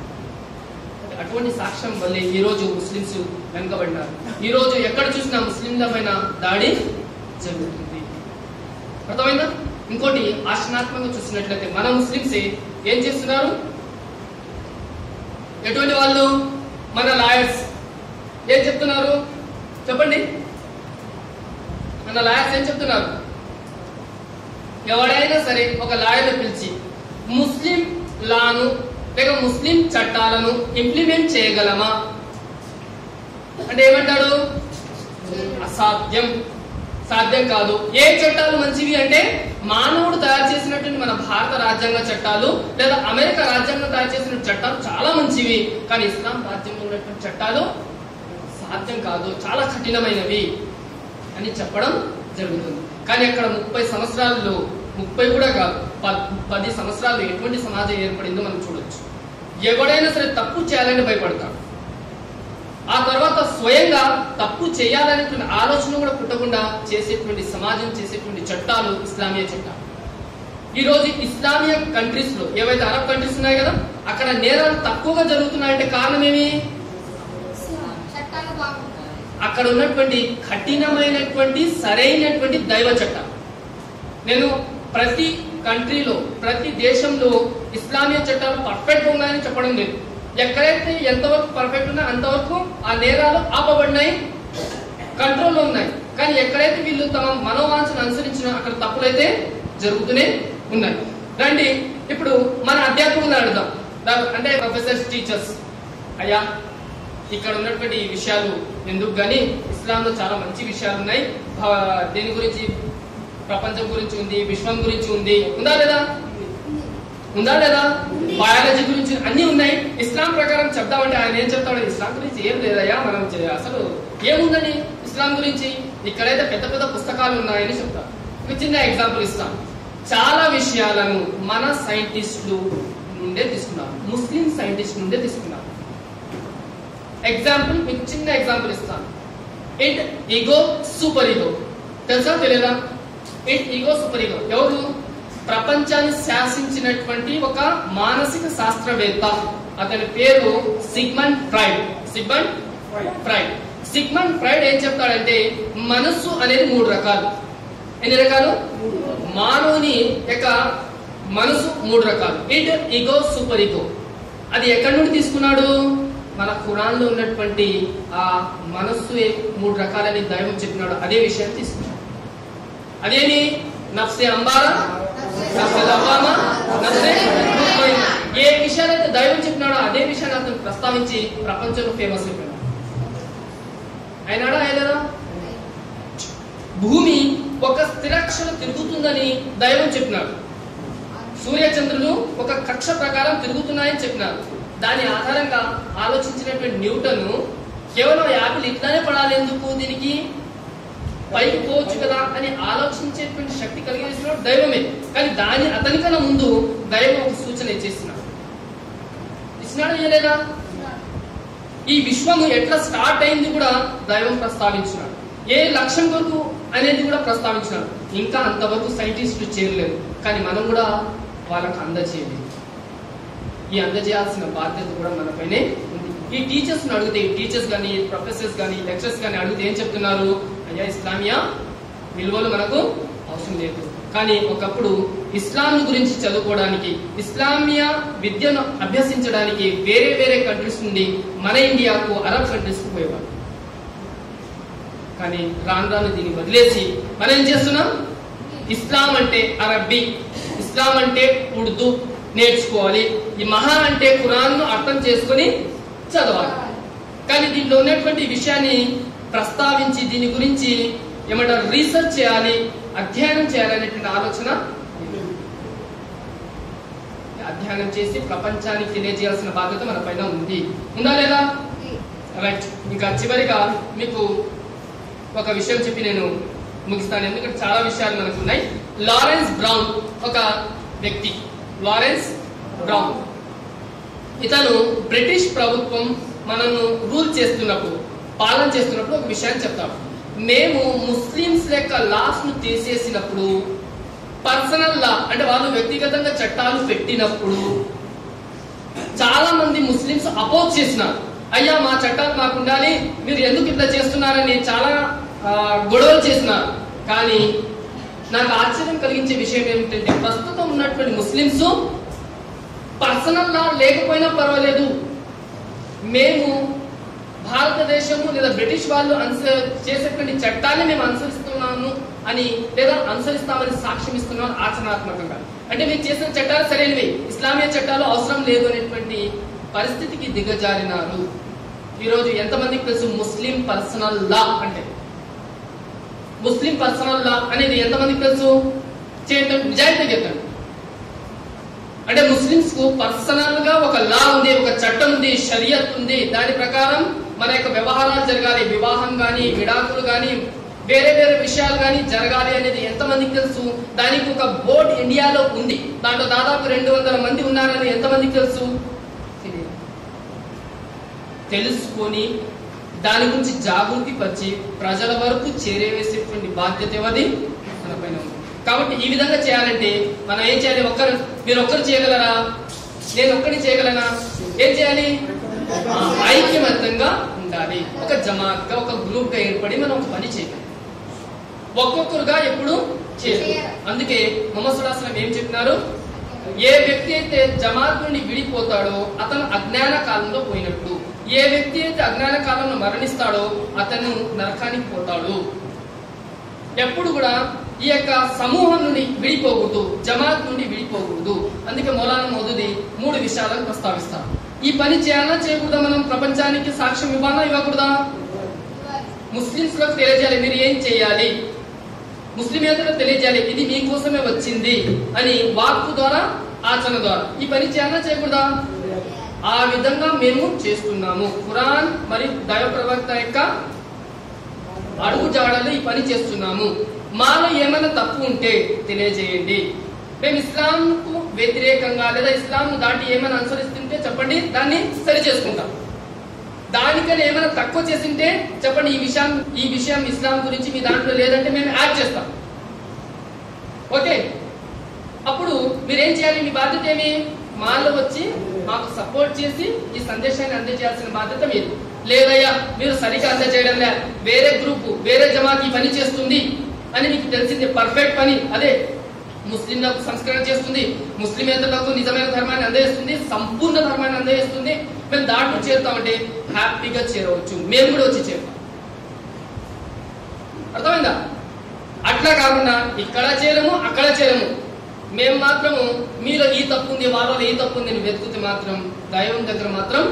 అటువంటి సాక్ష్యం వల్లే ఈ రోజు ముస్లింస్ వెనుకబడినారు ఈ రోజు ఎక్కడ చూసినా ముస్లింల పైన దాడి జరుగుతుంది అర్థమైందా ఇంకోటి ఆశనాత్మకంగా చూసినట్లయితే మన ముస్లింస్ ఏం చేస్తున్నారు ఎటువంటి వాళ్ళు మన లాయర్స్ ఏం చెప్తున్నారు చెప్పండి మన లాయర్స్ ఏం చెప్తున్నారు ఎవడైనా సరే ఒక లాయర్ని పిలిచి ముస్లిం లాను లేక ముస్లిం చట్టాలను ఇంప్లిమెంట్ చేయగలమా అంటే ఏమంటాడు అసాధ్యం సాధ్యం కాదు ఏ చట్టాలు మంచివి అంటే మానవుడు తయారు చేసినటువంటి మన భారత రాజ్యాంగ చట్టాలు లేదా అమెరికా రాజ్యాంగం తయారు చేసిన చట్టాలు చాలా మంచివి కానీ ఇస్లాం రాజ్యంలో ఉన్నటువంటి చట్టాలు సాధ్యం కాదు చాలా కఠినమైనవి అని చెప్పడం జరుగుతుంది కానీ అక్కడ ముప్పై సంవత్సరాల్లో ముప్పై కూడా కాదు ప- పది సంవత్సరాల్లో ఎటువంటి సమాజం ఏర్పడిందో మనం చూడొచ్చు ఎవడైనా సరే తప్పు చేయాలని భయపడతాడు ఆ తర్వాత స్వయంగా తప్పు చేయాలనేటువంటి ఆలోచన కూడా పుట్టకుండా చేసేటువంటి సమాజం చేసేటువంటి చట్టాలు ఇస్లామీయ చట్టాలు ఈ రోజు ఇస్లామియా కంట్రీస్ లో ఏవైతే అరబ్ కంట్రీస్ ఉన్నాయి కదా అక్కడ నేరాలు తక్కువగా జరుగుతున్నాయంటే కారణం ఏమి చట్టాలు బాగుంటాయి అక్కడ ఉన్నటువంటి కఠినమైనటువంటి సరైనటువంటి దైవ చట్టం నేను ప్రతి కంట్రీలో ప్రతి దేశంలో ఇస్లామియ చట్టాలు పర్ఫెక్ట్ ఉన్నాయని చెప్పడం లేదు ఎక్కడైతే ఎంతవరకు పర్ఫెక్ట్ ఉన్నాయో అంతవరకు ఆ నేరాలు ఆపబడినాయి కంట్రోల్లో ఉన్నాయి కానీ ఎక్కడైతే వీళ్ళు తమ మనోవాంఛను అనుసరించిన అక్కడ తప్పులైతే జరుగుతూనే ఉన్నాయి రండి ఇప్పుడు మన అధ్యాపకులను అడుగుదాం దా- అంటే ప్రొఫెసర్స్ టీచర్స్ అయ్యా ఇక్కడ ఉన్నటువంటి ఈ విషయాలు ఎందుకు గాని ఇస్లాంలో చాలా మంచి విషయాలు ఉన్నాయి భ- దేని గురించి ప్రపంచం గురించి ఉంది విశ్వం గురించి ఉంది ఉందా లేదా ఉందా లేదా బయాలజీ గురించి అన్ని ఉన్నాయి ఇస్లాం ప్రకారం చెప్దామంటే ఆయన ఏం చెప్తాడు ఇస్లాం గురించి ఏం లేదయ్యా మనం చే- అసలు ఏముందని ఇస్లాం గురించి ఇక్కడైతే పెద్ద పెద్ద పుస్తకాలు ఉన్నాయని చెప్తారు ఒక చిన్న ఎగ్జాంపుల్ ఇస్తాను చాలా విషయాలను మన సైంటిస్టులు నుండే తీసుకున్నారు ముస్లిం సైంటిస్ట్ నుండే తీసుకున్నారు ఎగ్జాంపుల్ మీకు చిన్న ఎగ్జాంపుల్ ఇస్తాను ఇట్ ఈగో సూపర్ ఈగో తెలుసా తెలియదా ఇట్ ఈగో సూపర్ ఈగో ఎవరు ప్రపంచాన్ని శాసించినటువంటి ఒక మానసిక శాస్త్రవేత్త అతని పేరు Sigmund Freud Sigmund Freud Sigmund Freud ఏం చెప్తాడంటే మనస్సు అనేది మూడు రకాలు ఎన్ని రకాలు మానవుని యొక్క మనసు మూడు రకాలు ఇట్ ఈగో సూపర్ ఈగో అది ఎక్కడి నుండి తీసుకున్నాడు మన ఖురాన్ లో ఉన్నటువంటి ఆ మనస్సు ఏ- మూడు రకాలని దైవం చెప్పినాడు అదే విషయాన్ని తీసుకున్నాడు అదేమి నఫ్సే అంబారా నఫ్సే లవ్వామా, నఫ్సే ముత్మయిన్నా. ఏ విషయాలైతే దైవం చెప్పినాడో అదే విషయాన్ని అతను ప్రస్తావించి ప్రపంచంలో ఫేమస్ అయిపోయినాడు అయినాడా అయిలేదా భూమి ఒక స్థిరక్షణ తిరుగుతుందని దైవం చెప్పినాడు సూర్యచంద్రులు ఒక కక్ష ప్రకారం తిరుగుతున్నాయని చెప్పినారు దాని ఆధారంగా ఆలోచించినటువంటి న్యూటన్ కేవలం యాపిల్ ఇట్లానే పడాలి ఎందుకు దీనికి పైకి పోవచ్చు కదా అని ఆలోచించేటువంటి శక్తి కలిగేసిన దైవమే కానీ దాని అతనికన్నా ముందు దైవం ఒక సూచన ఇచ్చేసినాడు ఇచ్చినాడు ఇయ్యలేదా ఈ విశ్వము ఎట్లా స్టార్ట్ అయింది కూడా దైవం ప్రస్తావించినాడు ఏ లక్ష్యం కొరకు అనేది కూడా ప్రస్తావించినాడు ఇంకా అంతవరకు సైంటిస్టులు చేరలేదు కానీ మనం కూడా వాళ్ళకు అందజేయాలి ఈ అందజేయాల్సిన బాధ్యత కూడా మనపైనే ఉంది ఈ టీచర్స్ అడిగితే ఈ టీచర్స్ కానీ ప్రొఫెసర్స్ కానీ లెక్చర్స్ కానీ అడిగితే ఏం చెప్తున్నారు అయ్యా ఇస్లామియా విలువలు మనకు అవసరం లేదు కానీ ఒకప్పుడు ఇస్లాం గురించి చదువుకోవడానికి ఇస్లామియా విద్యను అభ్యసించడానికి వేరే వేరే కంట్రీస్ నుండి మన ఇండియాకు అరబ్ కంట్రీస్ కు పోయేవారు కానీ రాను రాను దీన్ని వదిలేసి మనం ఏం చేస్తున్నాం ఇస్లాం అంటే అరబ్బీ ఇస్లాం అంటే ఉర్దూ నేర్చుకోవాలి ఈ మహా అంటే ఖురాన్ ను అర్థం చేసుకొని చదవాలి కానీ దీంట్లో ఉన్నటువంటి విషయాన్ని ప్రస్తావించి దీని గురించి ఏమంటారు రీసెర్చ్ చేయాలి అధ్యయనం చేయాలనేటువంటి ఆలోచన అధ్యయనం చేసి ప్రపంచానికి తెలియజేయాల్సిన బాధ్యత మన పైన ఉంది ఉందా లేదా రైట్ ఇంకా చివరిగా మీకు ఒక విషయం చెప్పి నేను ముగిస్తాను ఎందుకంటే చాలా విషయాలు మనకు ఉన్నాయి లారెన్స్ బ్రౌన్ ఒక వ్యక్తి లారెన్స్ బ్రౌన్ ఇతను బ్రిటిష్ ప్రభుత్వం మనను రూల్ చేస్తున్నప్పుడు పాలన చేస్తున్నప్పుడు ఒక విషయాన్ని చెప్తాడు మేము ముస్లింస్ యొక్క లాస్ ను తీసేసినప్పుడు పర్సనల్ లా అంటే వాళ్ళు వ్యక్తిగతంగా చట్టాలు పెట్టినప్పుడు చాలా మంది ముస్లింస్ అపోజ్ చేసినారు అయ్యా మా చట్టాలు మాకు ఉండాలి మీరు ఎందుకు ఇట్లా చేస్తున్నారని చాలా ఆ, గొడవలు చేసినారు కానీ నాకు ఆశ్చర్యం కలిగించే విషయం ఏమిటంటే ప్రస్తుతం ఉన్నటువంటి ముస్లింస్ పర్సనల్ లా లేకపోయినా పర్వాలేదు మేము భారతదేశము లేదా బ్రిటిష్ వాళ్ళు అనుస చేసేటువంటి చట్టాన్ని మేము అనుసరిస్తున్నాము అని లేదా అనుసరిస్తామని సాక్ష్యం ఇస్తున్నాం ఆచరణాత్మకంగా అంటే మీరు చేసిన చట్టాలు సరైనవి ఇస్లామియా చట్టాలు అవసరం లేదు అనేటువంటి పరిస్థితికి దిగజారినారు ఈరోజు ఎంతమందికి తెలుసు ముస్లిం పర్సనల్ లా అంటే ముస్లిం పర్సనల్ లా అనేది ఎంతమందికి తెలుసు చేయండి నిజాయితీ చెప్తాను అంటే ముస్లింస్ కు పర్సనల్ గా ఒక లా ఉంది ఒక చట్టం ఉంది షరియత్ ఉంది దాని ప్రకారం మన యొక్క వ్యవహారాలు జరగాలి వివాహం గాని విడాకులు గాని వేరే వేరే విషయాలు గాని జరగాలి అనేది ఎంతమందికి తెలుసు దానికి ఒక బోర్డు ఇండియాలో ఉంది దాంట్లో దాదాపు రెండు వందల మంది ఉన్నారని ఎంతమందికి తెలుసు తెలియదు. తెలుసుకొని దాని గురించి జాగృతి పరిచి ప్రజల వరకు చేరవేసేటువంటి బాధ్యత ఎవరిది మన పైన ఉంది కాబట్టి ఈ విధంగా చేయాలంటే మనం ఏం చేయాలి ఒక్కరు మీరు ఒక్కరు చేయగలరా నేను ఒక్కరిని చేయగలనా ఏం చేయాలి ఆ, ఐక్యమత్యంగా ఉండాలి ఒక జమాత్ గా ఒక గ్రూప్ గా ఏర్పడి మనం ఒక పని చేయాలి ఒక్కొక్కరుగా ఎప్పుడు చేయరు అందుకే మొహమ్మద్ సుల్లాహం ఏం చెప్పినారు ఏ వ్యక్తి అయితే జమాత్ నుండి విడిపోతాడో అతను అజ్ఞాన కాలంలో పోయినట్లు ఏ వ్యక్తి అయితే అజ్ఞాన కాలంలో మరణిస్తాడో అతను నరకానికి పోతాడు ఎప్పుడు కూడా ఈ యొక్క సమూహం నుండి విడిపోకూడదు జమాత్ నుండి విడిపోకూడదు అందుకే మౌలానా మోదుది మూడు విషయాలను ప్రస్తావిస్తారు ఈ పని చేయాలా చేయకూడదా మనం ప్రపంచానికి సాక్ష్యం ఇవ్వాలా ఇవ్వకూడదా ముస్లింస్ లకు తెలియజేయాలి మీరు ఏం చేయాలి ముస్లిమేతలకు తెలియజేయాలి ఇది మీకోసమే వచ్చింది అని వాక్కు ద్వారా ఆచరణ ద్వారా ఈ పని చేయాలా చేయకూడదా ఆ విధంగా మేము చేస్తున్నాము ఖురాన్ మరియు దైవ ప్రవక్త యొక్క అడుగు జాడలు ఈ పని చేస్తున్నాము మాలో ఏమైనా తప్పు ఉంటే తెలియజేయండి మేము ఇస్లాంకు వ్యతిరేకంగా లేదా ఇస్లాం దాటి ఏమైనా అనుసరిస్తుంటే చెప్పండి దాన్ని సరి చేసుకుంటాం దానికన్నా ఏమైనా తక్కువ చేసింటే చెప్పండి ఈ విషయం ఈ విషయం ఇస్లాం గురించి మీ దాంట్లో లేదంటే మేము యాడ్ చేస్తాం ఓకే అప్పుడు మీరేం చేయాలి మీ బాధ్యత ఏమి మాలో వచ్చి మాకు సపోర్ట్ చేసి ఈ సందేశాన్ని అందజేయాల్సిన బాధ్యత మీరు లేదయ్యా మీరు సరిగా అందజేయడం లే వేరే గ్రూప్ వేరే జమాత్ ఈ పని చేస్తుంది అని మీకు తెలిసింది పర్ఫెక్ట్ పని అదే ముస్లింలకు సంస్కరణ చేస్తుంది ముస్లిమేతలకు నిజమైన ధర్మాన్ని అందజేస్తుంది సంపూర్ణ ధర్మాన్ని అందజేస్తుంది మేము దాంట్లో చేరుతామంటే హ్యాపీగా చేరవచ్చు మేము కూడా వచ్చి చేరుతాం అర్థమైందా అట్లా కాకుండా ఇక్కడ చేరము అక్కడ చేరము మేము మాత్రము మీలో ఈ తప్పు ఉంది వాళ్ళలో ఈ తప్పు ఉంది అని వెతుకుతే మాత్రం దైవం దగ్గర మాత్రం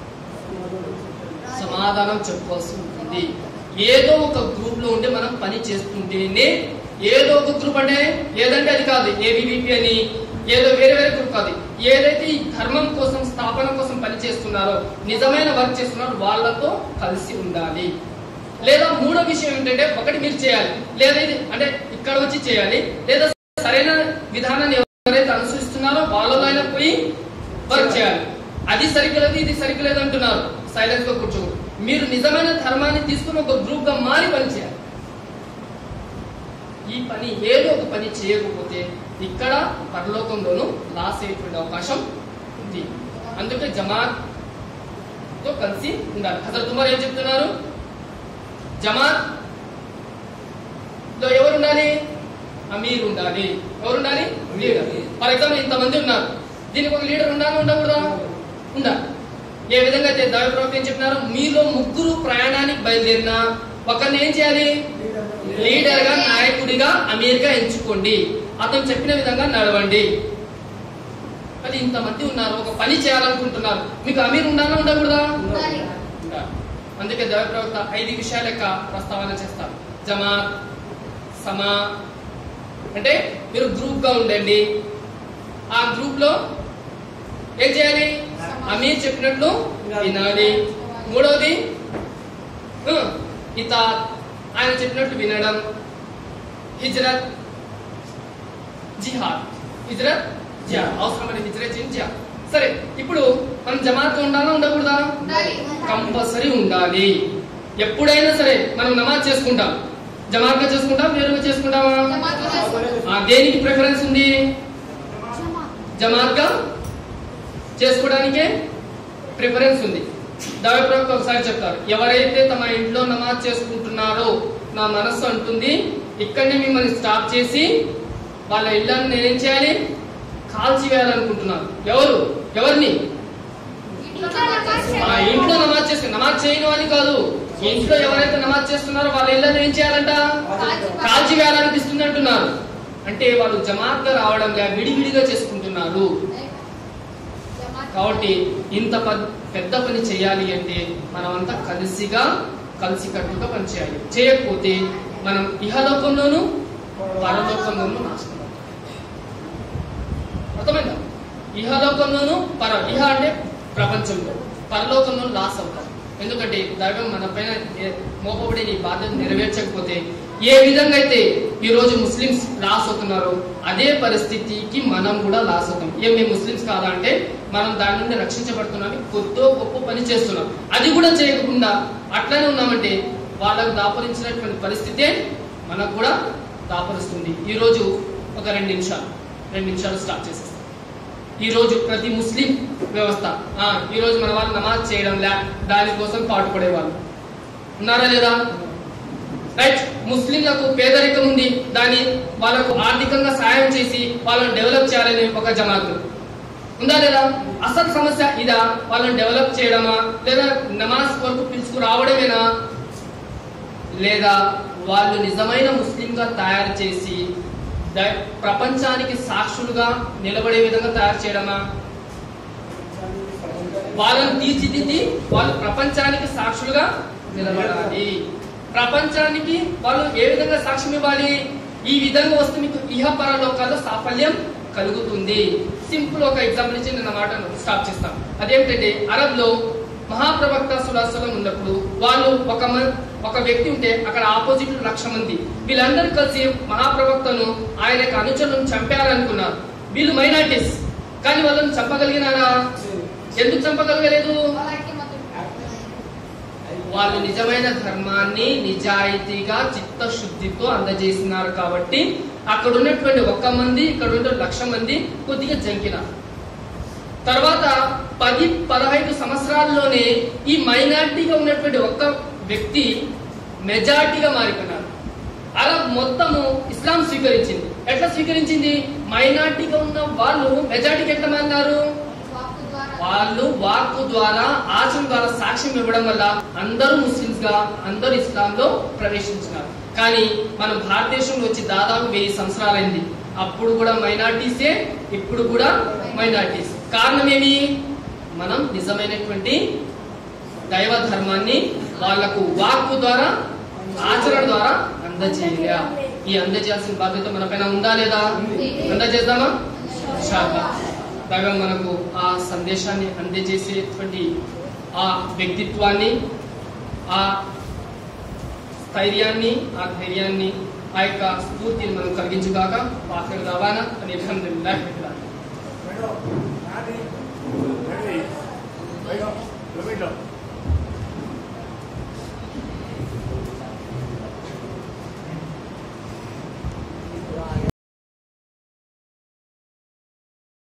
సమాధానం చెప్పాల్సి ఉంటుంది ఏదో ఒక గ్రూప్ లో ఉండి మనం పని చేస్తుంటేనే ఏదో ఒక గ్రూప్ అంటే ఏదంటే అది కాదు ఏబివిపి అని ఏదో వేరే వేరే గ్రూప్ కాదు ఏదైతే ఈ ధర్మం కోసం స్థాపన కోసం పని చేస్తున్నారో నిజమైన వర్క్ చేస్తున్నారో వాళ్ళతో కలిసి ఉండాలి లేదా మూడో విషయం ఏంటంటే ఒకటి మీరు చేయాలి లేదా ఇది అంటే ఇక్కడ వచ్చి చేయాలి లేదా సరైన విధానాన్ని ఎవరైతే అనుసరిస్తున్నారో వాళ్ళలో అయినా పోయి వర్క్ చేయాలి అది సరిగ్లేదు ఇది సరిగ్లేదు అంటున్నారు సైలెన్స్ గా కూర్చోకూడదు మీరు నిజమైన ధర్మాన్ని తీసుకుని ఒక గ్రూప్ గా మారి పని చేయాలి ఈ పని ఏదో ఒక పని చేయకపోతే ఇక్కడ పరలోకంలోనూ లాస్ అయ్యేటువంటి అవకాశం ఉంది అందుకే జమాత్ తో కలిసి ఉండాలి హజరత్ ఉమర్ ఏం చెప్తున్నారు జమాత్ లో ఎవరు ఉండాలి అమీర్ ఉండాలి ఎవరు ఉండాలి లీడర్ ఫర్ ఎగ్జాంపుల్ ఇంతమంది ఉన్నారు దీనికి ఒక లీడర్ ఉండాలి ఉండకూడదా ఉండాలి ఏ విధంగా అయితే దైవ ప్రవక్త ఏం చెప్పినారు మీలో ముగ్గురు ప్రయాణానికి బయలుదేరినా ఒకరిని ఏం చేయాలి లీడర్ గా నాయకుడిగా అమీర్ గా ఎంచుకోండి అతను చెప్పిన విధంగా నడవండి అది ఇంతమంది ఉన్నారు ఒక పని చేయాలనుకుంటున్నారు మీకు అమీర్ ఉండాలా ఉండకూడదా ఉండాలి. ఉండాలి. అందుకే దైవ ప్రవక్త ఐదు విషయాల యొక్క ప్రస్తావన చేస్తారు జమాత్ సమా అంటే మీరు గ్రూప్ గా ఉండండి ఆ గ్రూప్ లో ఏం చేయాలి అమీర్ చెప్పినట్లు వినాలి మూడవది ఇత ఆయన చెప్పినట్లు వినడం హిజ్రత్ జిహాద్ హిజ్రత్ జిహాద్ అవసరమైన హిజ్రత్ చేయండి జిహాద్ సరే ఇప్పుడు మనం జమాత్ ఉండాలా ఉండకూడదా ఉండాలి. కంపల్సరీ ఉండాలి ఎప్పుడైనా సరే మనం నమాజ్ చేసుకుంటాం జమాత్ గా చేసుకుంటాం వేరుగా చేసుకుంటామా జమాత్ చేసుకుంటాం. ఆ, దేనికి ప్రిఫరెన్స్ ఉంది జమాత్ గా చేసుకోవడానికే ప్రిఫరెన్స్ ఉంది దావి ప్రవక్త ఒకసారి చెప్తారు ఎవరైతే తమ ఇంట్లో నమాజ్ చేసుకుంటున్నారో నా మనస్సు అంటుంది ఇక్కడనే మిమ్మల్ని స్టాప్ చేసి వాళ్ళ ఇళ్ళని నేనేం చేయాలి కాల్చి వేయాలనుకుంటున్నాను ఎవరు ఎవరిని ఇంట్లో నమాజ్ ఆ ఇంట్లో నమాజ్ చేసి నమాజ్ చేయను అని కాదు ఇంట్లో ఎవరైతే నమాజ్ చేస్తున్నారో వాళ్ళ ఇళ్ళని ఏం చేయాలంట కాల్చి వేయాలనిపిస్తుంది అంటున్నారు అంటే వాళ్ళు జమాత్ గా రావడం లే విడివిడిగా చేసుకుంటున్నారు జమాత్ కాబట్టి ఇంత ప- పెద్ద పని చేయాలి అంటే మనమంతా కలిసిగా కలిసికట్టుగా పని చేయాలి చేయకపోతే మనం ఇహలోకంలోను పరలోకంలోను నాశనం అవుతాం. అర్థమైందా ఇహలోకంలోను పర ఇహ అంటే ప్రపంచంలో పరలోకంలో లాస్ అవుతాం ఎందుకంటే దైవం మన పైన ఏ- మోపబడి నీ బాధ్యత నెరవేర్చకపోతే ఏ విధంగా అయితే ఈ రోజు ముస్లిమ్స్ లాస్ అవుతున్నారో అదే పరిస్థితికి మనం కూడా లాస్ అవుతాం ఏం మేము ముస్లిమ్స్ కాదా అంటే మనం దాని నుండి రక్షించబడుతున్నాం కొద్దో గొప్ప పని చేస్తున్నాం అది కూడా చేయకుండా అట్లనే ఉన్నామంటే వాళ్ళకు దాపరించినటువంటి పరిస్థితే మనకు కూడా దాపరుస్తుంది ఈ రోజు ఒక రెండు నిమిషాలు రెండు నిమిషాలు స్టార్ట్ చేసేస్తాం ఈ రోజు ప్రతి ముస్లిం వ్యవస్థ ఆ ఈ రోజు మన వాళ్ళు నమాజ్ చేయడం లే దానికోసం పాటుపడేవాళ్ళు ఉన్నారా లేదా రైట్ ముస్లింలకు పేదరికం ఉంది దాని వాళ్ళకు ఆర్థికంగా సాయం చేసి వాళ్ళని డెవలప్ చేయాలని ఒక జమాత్ ఉందా లేదా అసలు సమస్య ఇదా వాళ్ళని డెవలప్ చేయడమా లేదా నమాజ్ వరకు పిలుచుకు రావడమేనా లేదా వాళ్ళు నిజమైన ముస్లింగా తయారు చేసి ద- ప్రపంచానికి సాక్షులుగా నిలబడే విధంగా తయారు చేయడమా వాళ్ళని తీర్చిదిద్ది వాళ్ళు ప్రపంచానికి సాక్షులుగా నిలబడాలి ప్రపంచానికి వాళ్ళు ఏ విధంగా సాక్ష్యం ఇవ్వాలి ఈ విధంగా వస్తే మీకు ఇహ పరలోకాల్లో సాఫల్యం కలుగుతుంది సింపుల్ ఒక ఎగ్జాంపుల్ ఇచ్చి నేను మాటను స్టాప్ చేస్తాను అదేమిటంటే అరబ్ లో మహాప్రవక్త సులాసలం ఉన్నప్పుడు వాళ్ళు ఒక మ- ఒక వ్యక్తి ఉంటే అక్కడ ఆపోజిట్ లక్ష మంది వీళ్ళందరూ కలిసి మహాప్రవక్తను ఆయన యొక్క అనుచరులను చంపారనుకున్నారు వీళ్ళు మైనార్టీస్ కానీ వాళ్ళని చంపగలిగినారా ఎందుకు చంపగలగలేదు వాళ్ళకి మాత్రం వాళ్ళు నిజమైన ధర్మాన్ని నిజాయితీగా చిత్తశుద్ధితో అందజేసినారు కాబట్టి అక్కడ ఉన్నటువంటి ఒక్క మంది ఇక్కడ ఉన్న లక్ష మంది కొద్దిగా జంకినారు తర్వాత పది పదహైదు సంవత్సరాల్లోనే ఈ మైనార్టీగా ఉన్నటువంటి ఒక్క వ్యక్తి మెజార్టీగా మారిపోయినారు అలా మొత్తము ఇస్లాం స్వీకరించింది ఎట్లా స్వీకరించింది మైనార్టీగా ఉన్న వాళ్ళు మెజార్టీకి ఎట్లా మారినారు వాక్కు ద్వారా వాళ్ళు వాక్కు ద్వారా ఆచరణ ద్వారా సాక్ష్యం ఇవ్వడం వల్ల అందరూ ముస్లిమ్స్ గా అందరూ ఇస్లాం లో ప్రవేశించినారు కానీ మనం భారతదేశంలో వచ్చి దాదాపు వెయ్యి సంవత్సరాలైంది అప్పుడు కూడా మైనార్టీసే ఇప్పుడు కూడా మైనార్టీస్ కారణం ఏమి మనం నిజమైనటువంటి దైవ ధర్మాన్ని వాళ్లకు వాక్కు ద్వారా ఆచరణ ద్వారా అందజేయాలి ఈ అందజేయాల్సిన బాధ్యత మన పైన ఉందా లేదా అందజేద్దామా ఇన్షాల్లా. దైవం మనకు ఆ సందేశాన్ని అందజేసేటువంటి ఆ వ్యక్తిత్వాన్ని ఆ స్థైర్యాన్ని ఆ ధైర్యాన్ని ఆ యొక్క స్ఫూర్తిని మనం కలిగించుగాక ఆఖరి రవాణా అని అల్హమ్దులిల్లాహి రబ్బిల్ ఆలమీన్. మేడం నాది Ready? Right on. Right on.